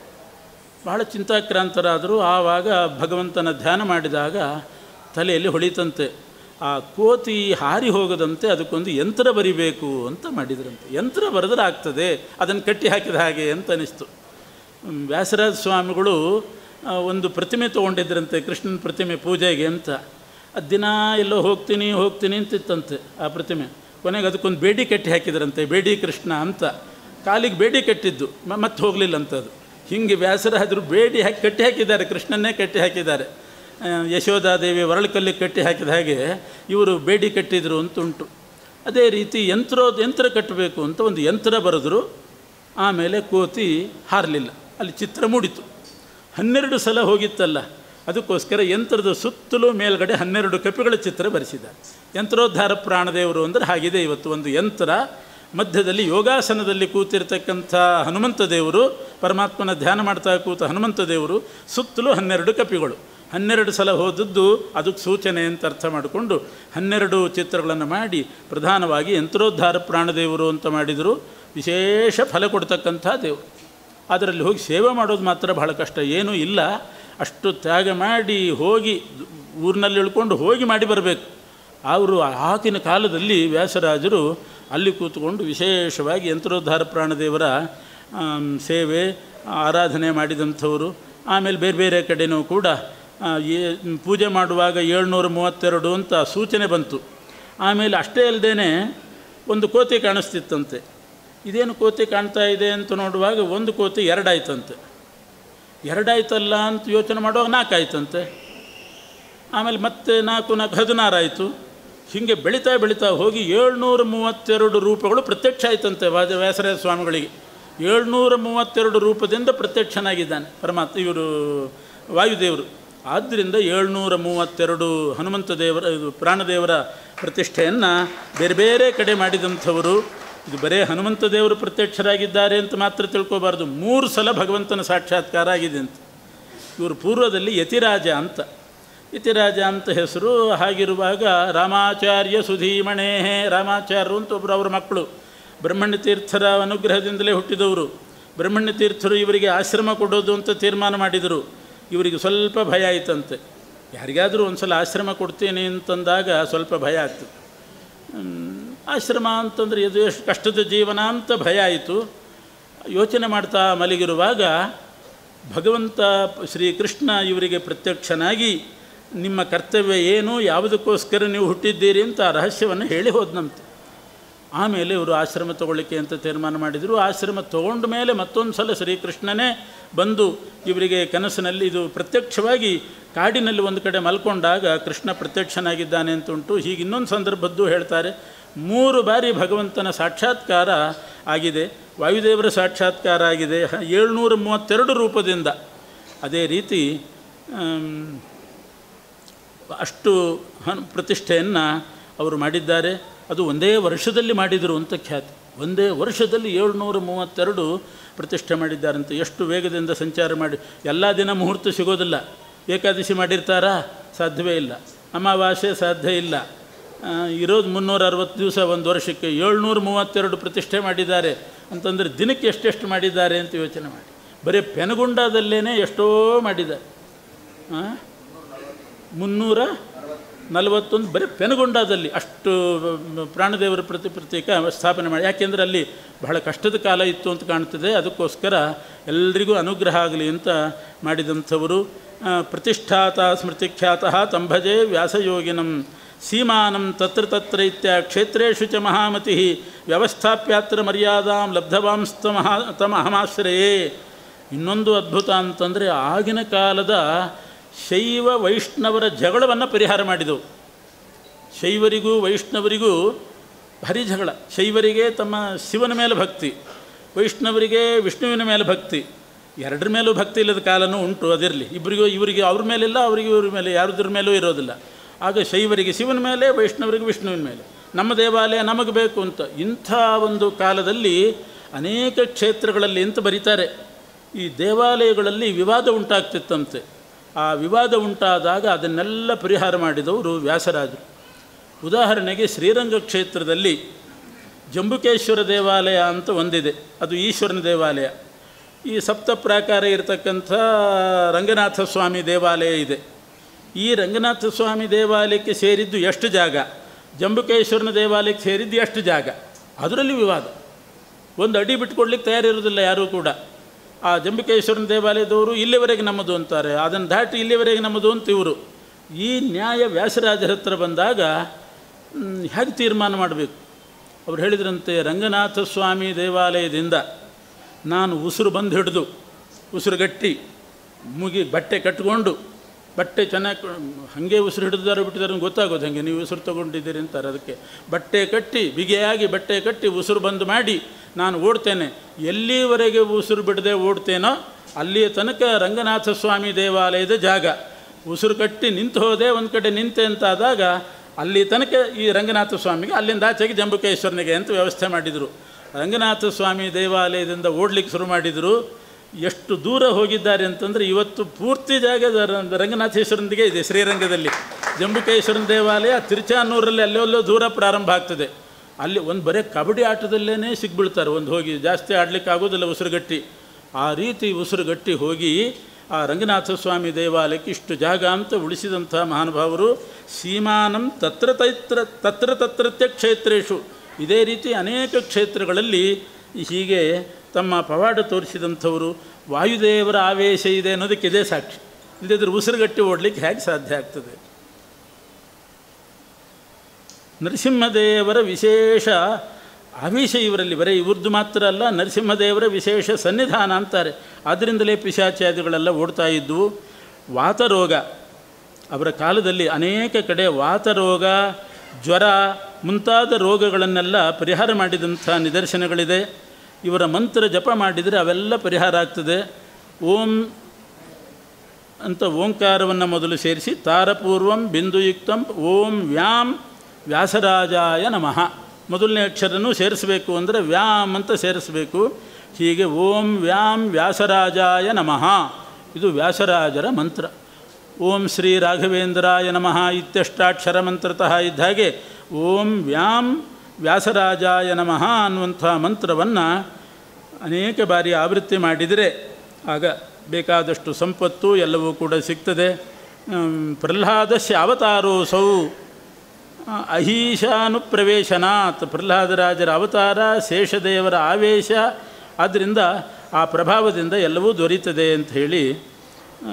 ಭಾಳ ಚಿಂತಾಕ್ರಾಂತರಾದರು ಆವಾಗ ಭಗವಂತನ ಧ್ಯಾನ ಮಾಡಿದಾಗ ತಲೆಯಲ್ಲಿ ಹೊಳಿತಂತೆ ಆ ಕೋತಿ ಹಾರಿ ಹೋಗದಂತೆ ಅದಕ್ಕೊಂದು ಯಂತ್ರ ಬರಿಬೇಕು ಅಂತ ಮಾಡಿದ್ರಂತೆ ಯಂತ್ರ ಬರೆದ್ರೆ ಆಗ್ತದೆ ಅದನ್ನು ಕಟ್ಟಿ ಹಾಕಿದ ಹಾಗೆ ಅಂತ ಅನಿಸ್ತು ಹ್ಮ್, ವ್ಯಾಸರಾಜ ಸ್ವಾಮಿಗಳು ಆ, ಒಂದು ಪ್ರತಿಮೆ ತೊಗೊಂಡಿದ್ರಂತೆ ಕೃಷ್ಣನ ಪ್ರತಿಮೆ ಪೂಜೆಗೆ ಅಂತ ಅದು ದಿನ ಎಲ್ಲೋ ಹೋಗ್ತೀನಿ ಹೋಗ್ತೀನಿ ಅಂತಿತ್ತಂತೆ ಆ ಪ್ರತಿಮೆ ಕೊನೆಗೆ ಅದಕ್ಕೊಂದು ಬೇಡಿ ಕಟ್ಟಿ ಹಾಕಿದ್ರಂತೆ ಬೇಡಿ ಕೃಷ್ಣ ಅಂತ ಕಾಲಿಗೆ ಬೇಡಿ ಕಟ್ಟಿದ್ದು ಮ- ಮತ್ತೆ ಹೋಗಲಿಲ್ಲ ಅಂತ ಅದು ಹಿಂಗೆ ವ್ಯಾಸರಾಜರು ಬೇಡಿ ಹಾಕಿ ಕಟ್ಟಿ ಹಾಕಿದ್ದಾರೆ ಕೃಷ್ಣನ್ನೇ ಕಟ್ಟಿ ಹಾಕಿದ್ದಾರೆ ಆ, ಯಶೋಧಾದೇವಿ ಒರಳಕಲ್ಲಿ ಕಟ್ಟಿ ಹಾಕಿದ ಹಾಗೆ ಇವರು ಬೇಡಿ ಕಟ್ಟಿದರು ಅಂತ ಉಂಟು ಅದೇ ರೀತಿ ಯಂತ್ರೋ ಯಂತ್ರ ಕಟ್ಟಬೇಕು ಅಂತ ಒಂದು ಯಂತ್ರ ಬರೆದ್ರು ಆಮೇಲೆ ಕೋತಿ ಹಾರಲಿಲ್ಲ ಅಲ್ಲಿ ಚಿತ್ರ ಮೂಡಿತು ಹನ್ನೆರಡು ಸಲ ಹೋಗಿತ್ತಲ್ಲ ಅದಕ್ಕೋಸ್ಕರ ಯಂತ್ರದ ಸುತ್ತಲೂ ಮೇಲ್ಗಡೆ ಹನ್ನೆರಡು ಕಪಿಗಳ ಚಿತ್ರ ಬರೆಸಿದ್ದಾರೆ ಯಂತ್ರೋದ್ಧಾರ ಪ್ರಾಣದೇವರು ಅಂದರೆ ಹಾಗಿದೆ ಇವತ್ತು ಒಂದು ಯಂತ್ರ ಮಧ್ಯದಲ್ಲಿ ಯೋಗಾಸನದಲ್ಲಿ ಕೂತಿರ್ತಕ್ಕಂಥ ಹನುಮಂತ ದೇವರು ಪರಮಾತ್ಮನ ಧ್ಯಾನ ಮಾಡ್ತಾ ಕೂತ ಹನುಮಂತ ದೇವರು ಸುತ್ತಲೂ ಹನ್ನೆರಡು ಕಪಿಗಳು ಹನ್ನೆರಡು ಸಲ ಹೋದದ್ದು ಅದಕ್ಕೆ ಸೂಚನೆ ಅಂತ ಅರ್ಥ ಮಾಡಿಕೊಂಡು ಹನ್ನೆರಡು ಚಿತ್ರಗಳನ್ನು ಮಾಡಿ ಪ್ರಧಾನವಾಗಿ ಯಂತ್ರೋದ್ಧಾರ ಪ್ರಾಣದೇವರು ಅಂತ ಮಾಡಿದರು ವಿಶೇಷ ಫಲ ಕೊಡ್ತಕ್ಕಂಥ ದೇವರು ಅದರಲ್ಲಿ ಹೋಗಿ ಸೇವೆ ಮಾಡೋದು ಮಾತ್ರ ಬಹಳ ಕಷ್ಟ ಏನೂ ಇಲ್ಲ ಅಷ್ಟು ತ್ಯಾಗ ಮಾಡಿ ಹೋಗಿ ಊರಿನಲ್ಲಿ ಇಳ್ಕೊಂಡು ಹೋಗಿ ಮಾಡಿ ಬರಬೇಕು ಅವರು ಆಗಿನ ಕಾಲದಲ್ಲಿ ವ್ಯಾಸರಾಜರು ಅಲ್ಲಿ ಕೂತ್ಕೊಂಡು ವಿಶೇಷವಾಗಿ ಯಂತ್ರೋದ್ಧಾರ ಪ್ರಾಣದೇವರ ಆಮ್, ಸೇವೆ ಆರಾಧನೆ ಮಾಡಿದಂಥವರು ಆಮೇಲೆ ಬೇರೆ ಬೇರೆ ಕಡೆನೂ ಕೂಡ ಆ, ಏ- ಪೂಜೆ ಮಾಡುವಾಗ ಏಳ್ನೂರ ಮೂವತ್ತೆರಡು ಅಂತ ಸೂಚನೆ ಬಂತು ಆಮೇಲೆ ಅಷ್ಟೇ ಅಲ್ಲದೇ ಒಂದು ಕೋತಿ ಕಾಣಿಸ್ತಿತ್ತಂತೆ ಇದೇನು ಕೋತಿ ಕಾಣ್ತಾ ಇದೆ ಅಂತ ನೋಡುವಾಗ ಒಂದು ಕೋತಿ ಎರಡಾಯ್ತಂತೆ ಎರಡಾಯ್ತಲ್ಲ ಅಂತ ಯೋಚನೆ ಮಾಡುವಾಗ ನಾಲ್ಕು ಆಯ್ತಂತೆ ಆಮೇಲೆ ಮತ್ತೆ ನಾಲ್ಕು ನಾಲ್ಕು ಹದಿನಾರು ಆಯಿತು ಹೀಗೆ ಬೆಳೀತಾ ಬೆಳೀತಾ ಹೋಗಿ ಏಳ್ನೂರ ಮೂವತ್ತೆರಡು ರೂಪಗಳು ಪ್ರತ್ಯಕ್ಷ ಆಯ್ತಂತೆ ವಾದ ವ್ಯಾಸರಾಜ ಸ್ವಾಮಿಗಳಿಗೆ ಏಳ್ನೂರ ಮೂವತ್ತೆರಡು ರೂಪದಿಂದ ಪ್ರತ್ಯಕ್ಷನಾಗಿದ್ದಾನೆ ಪರಮಾತ್ಮ ಇವರು ವಾಯುದೇವರು ಆದ್ದರಿಂದ ಏಳ್ನೂರ ಮೂವತ್ತೆರಡು ಹನುಮಂತ ದೇವರ ಇದು ಪ್ರಾಣದೇವರ ಪ್ರತಿಷ್ಠೆಯನ್ನು ಬೇರೆ ಬೇರೆ ಕಡೆ ಮಾಡಿದಂಥವರು ಇದು ಬರೇ ಹನುಮಂತ ದೇವರು ಪ್ರತ್ಯಕ್ಷರಾಗಿದ್ದಾರೆ ಅಂತ ಮಾತ್ರ ತಿಳ್ಕೊಬಾರ್ದು ಮೂರು ಸಲ ಭಗವಂತನ ಸಾಕ್ಷಾತ್ಕಾರ ಆಗಿದೆ ಅಂತ ಇವರು ಪೂರ್ವದಲ್ಲಿ ಯತಿರಾಜ ಅಂತ ಯತಿರಾಜ ಅಂತ ಹೆಸರು ಹಾಗಿರುವಾಗ ರಾಮಾಚಾರ್ಯ ಸುಧೀಮಣೇ ರಾಮಾಚಾರ್ಯರು ಅಂತ ಒಬ್ಬರು ಅವರ ಮಕ್ಕಳು ಬ್ರಹ್ಮಣ್ಯ ತೀರ್ಥರ ಅನುಗ್ರಹದಿಂದಲೇ ಹುಟ್ಟಿದವರು ಬ್ರಹ್ಮಣ್ಯ ತೀರ್ಥರು ಇವರಿಗೆ ಆಶ್ರಮ ಕೊಡೋದು ಅಂತ ತೀರ್ಮಾನ ಮಾಡಿದರು ಇವರಿಗೆ ಸ್ವಲ್ಪ ಭಯ ಆಯ್ತಂತೆ ಯಾರಿಗಾದರೂ ಒಂದು ಸಲ ಆಶ್ರಮ ಕೊಡ್ತೀನಿ ಅಂತಂದಾಗ ಸ್ವಲ್ಪ ಭಯ ಆಗ್ತದೆ ಹ್ಮ್, ಆಶ್ರಮ ಅಂತಂದರೆ ಇದು ಎಷ್ಟು ಕಷ್ಟದ ಜೀವನ ಅಂತ ಭಯ ಆಯಿತು ಯೋಚನೆ ಮಾಡ್ತಾ ಮಲಗಿರುವಾಗ ಭಗವಂತ ಶ್ರೀಕೃಷ್ಣ ಇವರಿಗೆ ಪ್ರತ್ಯಕ್ಷನಾಗಿ ನಿಮ್ಮ ಕರ್ತವ್ಯ ಏನು ಯಾವುದಕ್ಕೋಸ್ಕರ ನೀವು ಹುಟ್ಟಿದ್ದೀರಿ ಅಂತ ಆ ರಹಸ್ಯವನ್ನು ಹೇಳಿ ಹೋದ್ನಂತೆ ಆಮೇಲೆ ಇವರು ಆಶ್ರಮ ತಗೊಳ್ಳಿಕ್ಕೆ ಅಂತ ತೀರ್ಮಾನ ಮಾಡಿದರು ಆಶ್ರಮ ತಗೊಂಡ ಮೇಲೆ ಮತ್ತೊಂದು ಸಲ ಶ್ರೀಕೃಷ್ಣನೇ ಬಂದು ಇವರಿಗೆ ಕನಸಿನಲ್ಲಿ ಇದು ಪ್ರತ್ಯಕ್ಷವಾಗಿ ಕಾಡಿನಲ್ಲಿ ಒಂದು ಕಡೆ ಮಲ್ಕೊಂಡಾಗ ಕೃಷ್ಣ ಪ್ರತ್ಯಕ್ಷನಾಗಿದ್ದಾನೆ ಅಂತ ಉಂಟು ಹೀಗೆ ಇನ್ನೊಂದು ಸಂದರ್ಭದ್ದು ಹೇಳ್ತಾರೆ ಮೂರು ಬಾರಿ ಭಗವಂತನ ಸಾಕ್ಷಾತ್ಕಾರ ಆಗಿದೆ ವಾಯುದೇವರ ಸಾಕ್ಷಾತ್ಕಾರ ಆಗಿದೆ ಹ- ಏಳ್ನೂರ ಮೂವತ್ತೆರಡು ರೂಪದಿಂದ ಅದೇ ರೀತಿ ಆಮ್, ಅಷ್ಟು ಹನ್ ಪ್ರತಿಷ್ಠೆಯನ್ನು ಅವರು ಮಾಡಿದ್ದಾರೆ ಅದು ಒಂದೇ ವರ್ಷದಲ್ಲಿ ಮಾಡಿದರು ಅಂತ ಖ್ಯಾತಿ ಒಂದೇ ವರ್ಷದಲ್ಲಿ ಏಳ್ನೂರ ಮೂವತ್ತೆರಡು ಪ್ರತಿಷ್ಠೆ ಮಾಡಿದ್ದಾರಂತೆ ಎಷ್ಟು ವೇಗದಿಂದ ಸಂಚಾರ ಮಾಡಿ ಎಲ್ಲ ದಿನ ಮುಹೂರ್ತ ಸಿಗೋದಿಲ್ಲ ಏಕಾದಶಿ ಮಾಡಿರ್ತಾರಾ ಸಾಧ್ಯವೇ ಇಲ್ಲ ಅಮಾವಾಸ್ಯೆ ಸಾಧ್ಯ ಇಲ್ಲ ಆ, ಇರೋದು ಮುನ್ನೂರ ಅರವತ್ತು ದಿವಸ ಒಂದು ವರ್ಷಕ್ಕೆ ಏಳ್ನೂರ ಮೂವತ್ತೆರಡು ಪ್ರತಿಷ್ಠೆ ಮಾಡಿದ್ದಾರೆ ಅಂತಂದರೆ ದಿನಕ್ಕೆ ಎಷ್ಟೆಷ್ಟು ಮಾಡಿದ್ದಾರೆ ಅಂತ ಯೋಚನೆ ಮಾಡಿ ಬರೀ ಪೆನಗುಂಡದಲ್ಲೇ ಎಷ್ಟೋ ಮಾಡಿದ್ದಾರೆ ಆ? ಮುನ್ನೂರ ನಲವತ್ತೊಂದು ಬರೀ ಪೆನಗೊಂಡದಲ್ಲಿ ಅಷ್ಟು ಪ್ರಾಣದೇವರ ಪ್ರತಿ ಪ್ರತೀಕ ಸ್ಥಾಪನೆ ಮಾಡಿ ಯಾಕೆಂದರೆ ಅಲ್ಲಿ ಬಹಳ ಕಷ್ಟದ ಕಾಲ ಇತ್ತು ಅಂತ ಕಾಣ್ತದೆ ಅದಕ್ಕೋಸ್ಕರ ಎಲ್ರಿಗೂ ಅನುಗ್ರಹ ಆಗಲಿ ಅಂತ ಮಾಡಿದಂಥವರು ಆ, ಪ್ರತಿಷ್ಠಾತ ಸ್ಮೃತಿಖ್ಯಾತಃ ತಂಭಜೆ ವ್ಯಾಸಯೋಗಿನಂ ಸೀಮಾನಂ ತತ್ರ ತತ್ರ ಇತ್ಯ ಕ್ಷೇತ್ರೇಷು ಚ ಮಹಾಮತಿ ವ್ಯವಸ್ಥಾಪ್ಯಾತ್ರ ಮರ್ಯಾದಾಂ ಲಬ್ಧವಾಂಸ್ತಮಹ ತಮಹಮಾಶ್ರಯೇ ಇನ್ನೊಂದು ಅದ್ಭುತ ಅಂತಂದರೆ ಆಗಿನ ಕಾಲದ ಶೈವ ವೈಷ್ಣವರ ಜಗಳವನ್ನು ಪರಿಹಾರ ಮಾಡಿದವು ಶೈವರಿಗೂ ವೈಷ್ಣವರಿಗೂ ಭಾರಿ ಜಗಳ ಶೈವರಿಗೆ ತಮ್ಮ ಶಿವನ ಮೇಲೆ ಭಕ್ತಿ ವೈಷ್ಣವರಿಗೆ ವಿಷ್ಣುವಿನ ಮೇಲೆ ಭಕ್ತಿ ಎರಡರ ಮೇಲೂ ಭಕ್ತಿ ಇಲ್ಲದ ಕಾಲನೂ ಉಂಟು ಅದಿರಲಿ ಇಬ್ಬರಿಗೂ ಇವರಿಗೆ ಅವ್ರ ಮೇಲಿಲ್ಲ ಅವರಿಗೆ ಇವ್ರ ಮೇಲೆ ಯಾರದ್ರ ಮೇಲೂ ಇರೋದಿಲ್ಲ ಆಗ ಶೈವರಿಗೆ ಶಿವನ ಮೇಲೆ ವೈಷ್ಣವರಿಗೆ ವಿಷ್ಣುವಿನ ಮೇಲೆ ನಮ್ಮ ದೇವಾಲಯ ನಮಗೆ ಬೇಕು ಅಂತ ಇಂಥ ಒಂದು ಕಾಲದಲ್ಲಿ ಅನೇಕ ಕ್ಷೇತ್ರಗಳಲ್ಲಿ ಅಂತ ಬರೀತಾರೆ ಈ ದೇವಾಲಯಗಳಲ್ಲಿ ವಿವಾದ ಉಂಟಾಗ್ತಿತ್ತಂತೆ ಆ ವಿವಾದ ಉಂಟಾದಾಗ ಅದನ್ನೆಲ್ಲ ಪರಿಹಾರ ಮಾಡಿದವರು ವ್ಯಾಸರಾಜರು ಉದಾಹರಣೆಗೆ ಶ್ರೀರಂಗ ಕ್ಷೇತ್ರದಲ್ಲಿ ಜಂಬುಕೇಶ್ವರ ದೇವಾಲಯ ಅಂತ ಒಂದಿದೆ ಅದು ಈಶ್ವರನ ದೇವಾಲಯ ಈ ಸಪ್ತ ಪ್ರಾಕಾರ ಇರತಕ್ಕಂಥ ರಂಗನಾಥ ಸ್ವಾಮಿ ದೇವಾಲಯ ಇದೆ ಈ ರಂಗನಾಥ ಸ್ವಾಮಿ ದೇವಾಲಯಕ್ಕೆ ಸೇರಿದ್ದು ಎಷ್ಟು ಜಾಗ ಜಂಬುಕೇಶ್ವರನ ದೇವಾಲಯಕ್ಕೆ ಸೇರಿದ್ದು ಎಷ್ಟು ಜಾಗ ಅದರಲ್ಲಿ ವಿವಾದ ಒಂದು ಅಡಿ ಬಿಟ್ಕೊಡ್ಲಿಕ್ಕೆ ತಯಾರಿರೋದಿಲ್ಲ ಯಾರೂ ಕೂಡ ಆ ಜಂಬಿಕೇಶ್ವರನ ದೇವಾಲಯದವರು ಇಲ್ಲಿವರೆಗೆ ನಮ್ಮದು ಅಂತಾರೆ ಅದನ್ನು ದಾಟಿ ಇಲ್ಲಿವರೆಗೆ ನಮ್ಮದು ಅಂತ ಇವರು ಈ ನ್ಯಾಯ ವ್ಯಾಸರಾಜರ ಹತ್ರ ಬಂದಾಗ ಮ್, ಹೇಗೆ ತೀರ್ಮಾನ ಮಾಡಬೇಕು ಅವ್ರು ಹೇಳಿದ್ರಂತೆ ರಂಗನಾಥ ಸ್ವಾಮಿ ದೇವಾಲಯದಿಂದ ನಾನು ಉಸಿರು ಬಂದು ಹಿಡಿದು ಉಸಿರುಗಟ್ಟಿ ಮುಗಿ ಬಟ್ಟೆ ಕಟ್ಕೊಂಡು ಬಟ್ಟೆ ಚೆನ್ನಾಗಿ ಹಾಗೆ ಉಸಿರು ಹಿಡಿದಾರೆ ಬಿಟ್ಟಿದ್ದಾರೆ ಅಂತ ಗೊತ್ತಾಗೋದು ಹಾಗೆ ನೀವು ಉಸಿರು ತೊಗೊಂಡಿದ್ದೀರಿ ಅಂತಾರೆ ಅದಕ್ಕೆ ಬಟ್ಟೆ ಕಟ್ಟಿ ಬಿಗಿಯಾಗಿ ಬಟ್ಟೆ ಕಟ್ಟಿ ಉಸಿರು ಬಂದು ಮಾಡಿ ನಾನು ಓಡ್ತೇನೆ ಎಲ್ಲಿವರೆಗೆ ಉಸಿರು ಬಿಡದೆ ಓಡ್ತೇನೋ ಅಲ್ಲಿಯ ತನಕ ರಂಗನಾಥ ಸ್ವಾಮಿ ದೇವಾಲಯದ ಜಾಗ ಉಸಿರು ಕಟ್ಟಿ ನಿಂತು ಹೋದೆ ಒಂದು ಕಡೆ ನಿಂತೆ ಅಂತಾದಾಗ ಅಲ್ಲಿ ತನಕ ಈ ರಂಗನಾಥ ಸ್ವಾಮಿಗೆ ಅಲ್ಲಿಂದ ಆಚೆಗೆ ಜಂಬುಕೇಶ್ವರನಿಗೆ ಅಂತ ವ್ಯವಸ್ಥೆ ಮಾಡಿದರು ರಂಗನಾಥ ಸ್ವಾಮಿ ದೇವಾಲಯದಿಂದ ಓಡ್ಲಿಕ್ಕೆ ಶುರು ಮಾಡಿದರು ಎಷ್ಟು ದೂರ ಹೋಗಿದ್ದಾರೆ ಅಂತಂದರೆ ಇವತ್ತು ಪೂರ್ತಿ ಜಾಗ ರ- ರಂಗನಾಥೇಶ್ವರನಿಗೆ ಇದೆ ಶ್ರೀರಂಗದಲ್ಲಿ ಜಂಬುಕೇಶ್ವರನ ದೇವಾಲಯ ತಿರುಚಾನೂರಲ್ಲಿ ಅಲ್ಲೆಲ್ಲೋ ದೂರ ಪ್ರಾರಂಭ ಆಗ್ತದೆ ಅಲ್ಲಿ ಒಂದು ಬರೀ ಕಬಡ್ಡಿ ಆಟದಲ್ಲೇ ಸಿಗ್ಬಿಡ್ತಾರೆ ಒಂದು ಹೋಗಿ ಜಾಸ್ತಿ ಆಡ್ಲಿಕ್ಕೆ ಆಗೋದಿಲ್ಲ ಉಸಿರುಗಟ್ಟಿ ಆ ರೀತಿ ಉಸಿರುಗಟ್ಟಿ ಹೋಗಿ ಆ ರಂಗನಾಥ ಸ್ವಾಮಿ ದೇವಾಲಯಕ್ಕೆ ಇಷ್ಟು ಜಾಗ ಅಂತ ಉಳಿಸಿದಂಥ ಮಹಾನುಭಾವರು ಸೀಮಾನಂ ತತ್ರ ತೈತ್ರ ತತ್ರ ತತ್ರತ್ಯ ಕ್ಷೇತ್ರೇಶು ಇದೇ ರೀತಿ ಅನೇಕ ಕ್ಷೇತ್ರಗಳಲ್ಲಿ ಹೀಗೆ ತಮ್ಮ ಪವಾಡ ತೋರಿಸಿದಂಥವರು ವಾಯುದೇವರ ಆವೇಶ ಇದೆ ಅನ್ನೋದಕ್ಕೆ ಇದೇ ಸಾಕ್ಷಿ ಇಲ್ಲದಿದ್ದರೆ ಉಸಿರುಗಟ್ಟಿ ಓಡಲಿಕ್ಕೆ ಹೇಗೆ ಸಾಧ್ಯ ಆಗ್ತದೆ ನರಸಿಂಹದೇವರ ವಿಶೇಷ ಆವೇಶ ಇವರಲ್ಲಿ ಬರೀ ಇವ್ರದ್ದು ಮಾತ್ರ ಅಲ್ಲ ನರಸಿಂಹದೇವರ ವಿಶೇಷ ಸನ್ನಿಧಾನ ಅಂತಾರೆ ಆದ್ದರಿಂದಲೇ ಪಿಶಾಚಾದಿಗಳೆಲ್ಲ ಓಡ್ತಾ ಇದ್ವು ವಾತರೋಗ ಅವರ ಕಾಲದಲ್ಲಿ ಅನೇಕ ಕಡೆ ವಾತರೋಗ ಜ್ವರ ಮುಂತಾದ ರೋಗಗಳನ್ನೆಲ್ಲ ಪರಿಹಾರ ಮಾಡಿದಂಥ ನಿದರ್ಶನಗಳಿದೆ ಇವರ ಮಂತ್ರ ಜಪ ಮಾಡಿದರೆ ಅವೆಲ್ಲ ಪರಿಹಾರ ಆಗ್ತದೆ ಓಂ ಅಂತ ಓಂಕಾರವನ್ನು ಮೊದಲು ಸೇರಿಸಿ ತಾರಪೂರ್ವಂ ಬಿಂದುಯುಕ್ತಂ ಓಂ ವ್ಯಾಂ ವ್ಯಾಸರಾಜಾಯ ನಮಃ ಮೊದಲನೇ ಅಕ್ಷರನೂ ಸೇರಿಸಬೇಕು ಅಂದರೆ ವ್ಯಾಮ್ ಅಂತ ಸೇರಿಸಬೇಕು ಹೀಗೆ ಓಂ ವ್ಯಾಂ ವ್ಯಾಸರಾಜಾಯ ನಮಃ ಇದು ವ್ಯಾಸರಾಜರ ಮಂತ್ರ ಓಂ ಶ್ರೀ ರಾಘವೇಂದ್ರಾಯ ನಮಃ ಇತ್ಯಷ್ಟಾಕ್ಷರ ಮಂತ್ರತಃ ಇದ್ದ ಹಾಗೆ ಓಂ ವ್ಯಾಂ ವ್ಯಾಸರಾಜಾಯ ನಮಃ ಅನ್ನುವಂಥ ಮಂತ್ರವನ್ನು ಅನೇಕ ಬಾರಿ ಆವೃತ್ತಿ ಮಾಡಿದರೆ ಆಗ ಬೇಕಾದಷ್ಟು ಸಂಪತ್ತು ಎಲ್ಲವೂ ಕೂಡ ಸಿಗ್ತದೆ ಹ್ಮ್, ಪ್ರಹ್ಲಾದಸ್ಯ ಅವತಾರೋಸೌ ಅಹೀಶಾನುಪ್ರವೇಶನಾತ್ ಪ್ರಹ್ಲಾದರಾಜರ ಅವತಾರ ಶೇಷದೇವರ ಆವೇಶ ಆದ್ದರಿಂದ ಆ ಪ್ರಭಾವದಿಂದ ಎಲ್ಲವೂ ದೊರೀತದೆ ಅಂತ ಹೇಳಿ ಆ,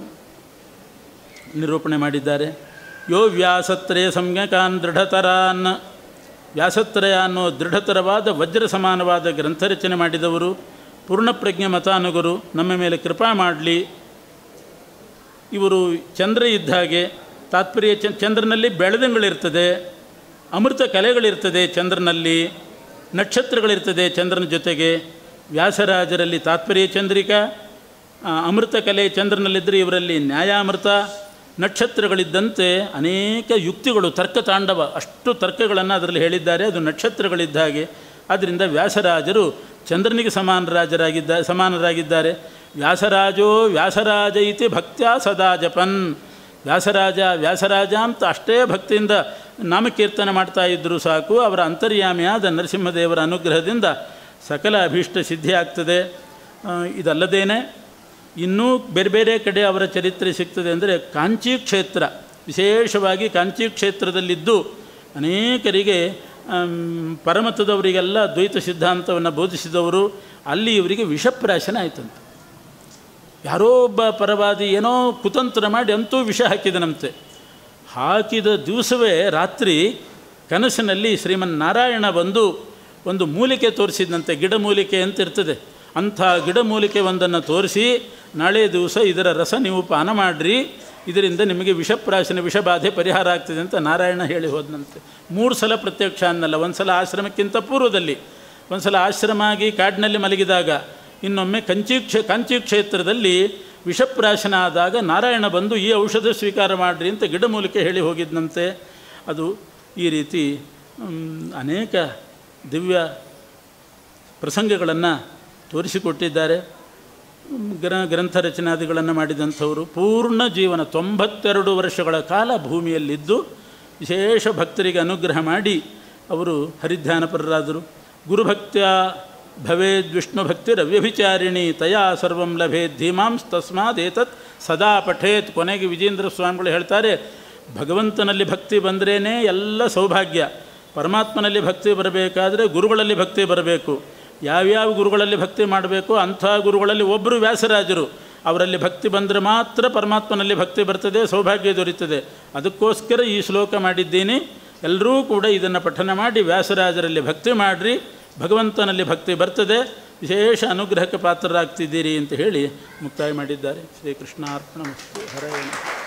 ನಿರೂಪಣೆ ಮಾಡಿದ್ದಾರೆ ಯೋ ವ್ಯಾಸತ್ರಯ ಸಂಜ್ಞಕಾನ್ ದೃಢತರಾನ್ ವ್ಯಾಸತ್ರಯ ಅನ್ನೋ ದೃಢತರವಾದ ವಜ್ರ ಸಮಾನವಾದ ಗ್ರಂಥ ರಚನೆ ಮಾಡಿದವರು ಪೂರ್ಣಪ್ರಜ್ಞೆ ಮತಾನುಗರು ನಮ್ಮ ಮೇಲೆ ಕೃಪಾ ಮಾಡಲಿ ಇವರು ಚಂದ್ರ ಇದ್ದ ಹಾಗೆ ತಾತ್ಪರ್ಯ ಚ- ಚಂದ್ರನಲ್ಲಿ ಬೆಳೆದಂಗಳಿರ್ತದೆ ಅಮೃತ ಕಲೆಗಳಿರ್ತದೆ ಚಂದ್ರನಲ್ಲಿ ನಕ್ಷತ್ರಗಳಿರ್ತದೆ ಚಂದ್ರನ ಜೊತೆಗೆ ವ್ಯಾಸರಾಜರಲ್ಲಿ ತಾತ್ಪರ್ಯ ಚಂದ್ರಿಕಾ ಆ, ಅಮೃತ ಕಲೆ ಚಂದ್ರನಲ್ಲಿದ್ದರೆ ಇವರಲ್ಲಿ ನ್ಯಾಯಾಮೃತ ನಕ್ಷತ್ರಗಳಿದ್ದಂತೆ ಅನೇಕ ಯುಕ್ತಿಗಳು ತರ್ಕ ತಾಂಡವ ಅಷ್ಟು ತರ್ಕಗಳನ್ನು ಅದರಲ್ಲಿ ಹೇಳಿದ್ದಾರೆ ಅದು ನಕ್ಷತ್ರಗಳಿದ್ದ ಹಾಗೆ ಆದ್ದರಿಂದ ವ್ಯಾಸರಾಜರು ಚಂದ್ರನಿಗೆ ಸಮಾನರಾಜರಾಗಿದ್ದ ಸಮಾನರಾಗಿದ್ದಾರೆ ವ್ಯಾಸರಾಜೋ ವ್ಯಾಸರಾಜ ಇತಿ ಭಕ್ತ್ಯಾ ಸದಾ ಜಪನ್ ವ್ಯಾಸರಾಜ ವ್ಯಾಸರಾಜ ಅಂತ ಅಷ್ಟೇ ಭಕ್ತಿಯಿಂದ ನಾಮಕೀರ್ತನೆ ಮಾಡ್ತಾ ಇದ್ದರೂ ಸಾಕು ಅವರ ಅಂತರ್ಯಾಮಿಯಾದ ನರಸಿಂಹದೇವರ ಅನುಗ್ರಹದಿಂದ ಸಕಲ ಅಭೀಷ್ಟ ಸಿದ್ಧಿ ಆಗ್ತದೆ ಆ, ಇದಲ್ಲದೇನೆ ಇನ್ನೂ ಬೇರೆ ಬೇರೆ ಕಡೆ ಅವರ ಚರಿತ್ರೆ ಸಿಗ್ತದೆ ಅಂದರೆ ಕಾಂಚಿ ಕ್ಷೇತ್ರ ವಿಶೇಷವಾಗಿ ಕಾಂಚಿ ಕ್ಷೇತ್ರದಲ್ಲಿದ್ದು ಅನೇಕರಿಗೆ ಆಮ್, ಪರಮತದವರಿಗೆಲ್ಲ ದ್ವೈತ ಸಿದ್ಧಾಂತವನ್ನು ಬೋಧಿಸಿದವರು ಅಲ್ಲಿ ಇವರಿಗೆ ವಿಷಪ್ರಾಶನ ಆಯ್ತಂತೆ ಯಾರೋ ಒಬ್ಬ ಪರವಾದಿ ಏನೋ ಕುತಂತ್ರ ಮಾಡಿ ಅಂತೂ ವಿಷ ಹಾಕಿದನಂತೆ ಹಾಕಿದ ದಿವಸವೇ ರಾತ್ರಿ ಕನಸಿನಲ್ಲಿ ಶ್ರೀಮನ್ನಾರಾಯಣ ಬಂದು ಒಂದು ಮೂಲಿಕೆ ತೋರಿಸಿದಂತೆ ಗಿಡಮೂಲಿಕೆ ಅಂತ ಇರ್ತದೆ ಅಂಥ ಗಿಡಮೂಲಿಕೆ ಒಂದನ್ನು ತೋರಿಸಿ ನಾಳೆ ದಿವಸ ಇದರ ರಸ ನೀವು ಪಾನ ಮಾಡಿರಿ ಇದರಿಂದ ನಿಮಗೆ ವಿಷಪ್ರಾಶನ ವಿಷಬಾಧೆ ಪರಿಹಾರ ಆಗ್ತದೆ ಅಂತ ನಾರಾಯಣ ಹೇಳಿ ಹೋದನಂತೆ ಮೂರು ಸಲ ಪ್ರತ್ಯಕ್ಷ ಅನ್ನಲ್ಲ ಒಂದು ಸಲ ಆಶ್ರಮಕ್ಕಿಂತ ಪೂರ್ವದಲ್ಲಿ ಒಂದು ಸಲ ಆಶ್ರಮ ಆಗಿ ಕಾಡಿನಲ್ಲಿ ಮಲಗಿದಾಗ ಇನ್ನೊಮ್ಮೆ ಕಂಚಿ ಕ್ಷೇ ಕಾಂಚಿ ಕ್ಷೇತ್ರದಲ್ಲಿ ವಿಷಪ್ರಾಶನ ಆದಾಗ ನಾರಾಯಣ ಬಂದು ಈ ಔಷಧ ಸ್ವೀಕಾರ ಮಾಡಿರಿ ಅಂತ ಗಿಡಮೂಲಿಕೆ ಹೇಳಿ ಹೋಗಿದ್ದಂತೆ ಅದು ಈ ರೀತಿ ಮ್, ಅನೇಕ ದಿವ್ಯ ಪ್ರಸಂಗಗಳನ್ನು ತೋರಿಸಿಕೊಟ್ಟಿದ್ದಾರೆ ಗ್ರ ಗ್ರಂಥ ರಚನಾದಿಗಳನ್ನು ಮಾಡಿದಂಥವರು ಪೂರ್ಣ ಜೀವನ ತೊಂಬತ್ತೆರಡು ವರ್ಷಗಳ ಕಾಲ ಭೂಮಿಯಲ್ಲಿದ್ದು ವಿಶೇಷ ಭಕ್ತರಿಗೆ ಅನುಗ್ರಹ ಮಾಡಿ ಅವರು ಹರಿಧ್ಯಾನಪರರಾದರು ಗುರುಭಕ್ತ್ಯ ಭವೇದ್ ವಿಷ್ಣು ಭಕ್ತಿರವ್ಯಭಿಚಾರಿಣಿ ತಯಾ ಸರ್ವಂ ಲಭೇತ್ ಧೀಮಾಂಸ್ ತಸ್ಮಾತ್ ಏತತ್ ಸದಾ ಪಠೇತ್ ಕೊನೆಗೆ ವಿಜೇಂದ್ರ ಸ್ವಾಮಿಗಳು ಹೇಳ್ತಾರೆ ಭಗವಂತನಲ್ಲಿ ಭಕ್ತಿ ಬಂದ್ರೇ ಎಲ್ಲ ಸೌಭಾಗ್ಯ ಪರಮಾತ್ಮನಲ್ಲಿ ಭಕ್ತಿ ಬರಬೇಕಾದ್ರೆ ಗುರುಗಳಲ್ಲಿ ಭಕ್ತಿ ಬರಬೇಕು ಯಾವ್ಯಾವ ಗುರುಗಳಲ್ಲಿ ಭಕ್ತಿ ಮಾಡಬೇಕು ಅಂಥ ಗುರುಗಳಲ್ಲಿ ಒಬ್ಬರು ವ್ಯಾಸರಾಜರು ಅವರಲ್ಲಿ ಭಕ್ತಿ ಬಂದರೆ ಮಾತ್ರ ಪರಮಾತ್ಮನಲ್ಲಿ ಭಕ್ತಿ ಬರ್ತದೆ ಸೌಭಾಗ್ಯ ದೊರೀತದೆ ಅದಕ್ಕೋಸ್ಕರ ಈ ಶ್ಲೋಕ ಮಾಡಿದ್ದೀನಿ ಎಲ್ಲರೂ ಕೂಡ ಇದನ್ನು ಪಠನ ಮಾಡಿ ವ್ಯಾಸರಾಜರಲ್ಲಿ ಭಕ್ತಿ ಮಾಡಿರಿ ಭಗವಂತನಲ್ಲಿ ಭಕ್ತಿ ಬರ್ತದೆ ವಿಶೇಷ ಅನುಗ್ರಹಕ್ಕೆ ಪಾತ್ರರಾಗ್ತಿದ್ದೀರಿ ಅಂತ ಹೇಳಿ ಮುಕ್ತಾಯ ಮಾಡಿದ್ದಾರೆ ಶ್ರೀಕೃಷ್ಣಾರ್ಪಣ ಹರೇ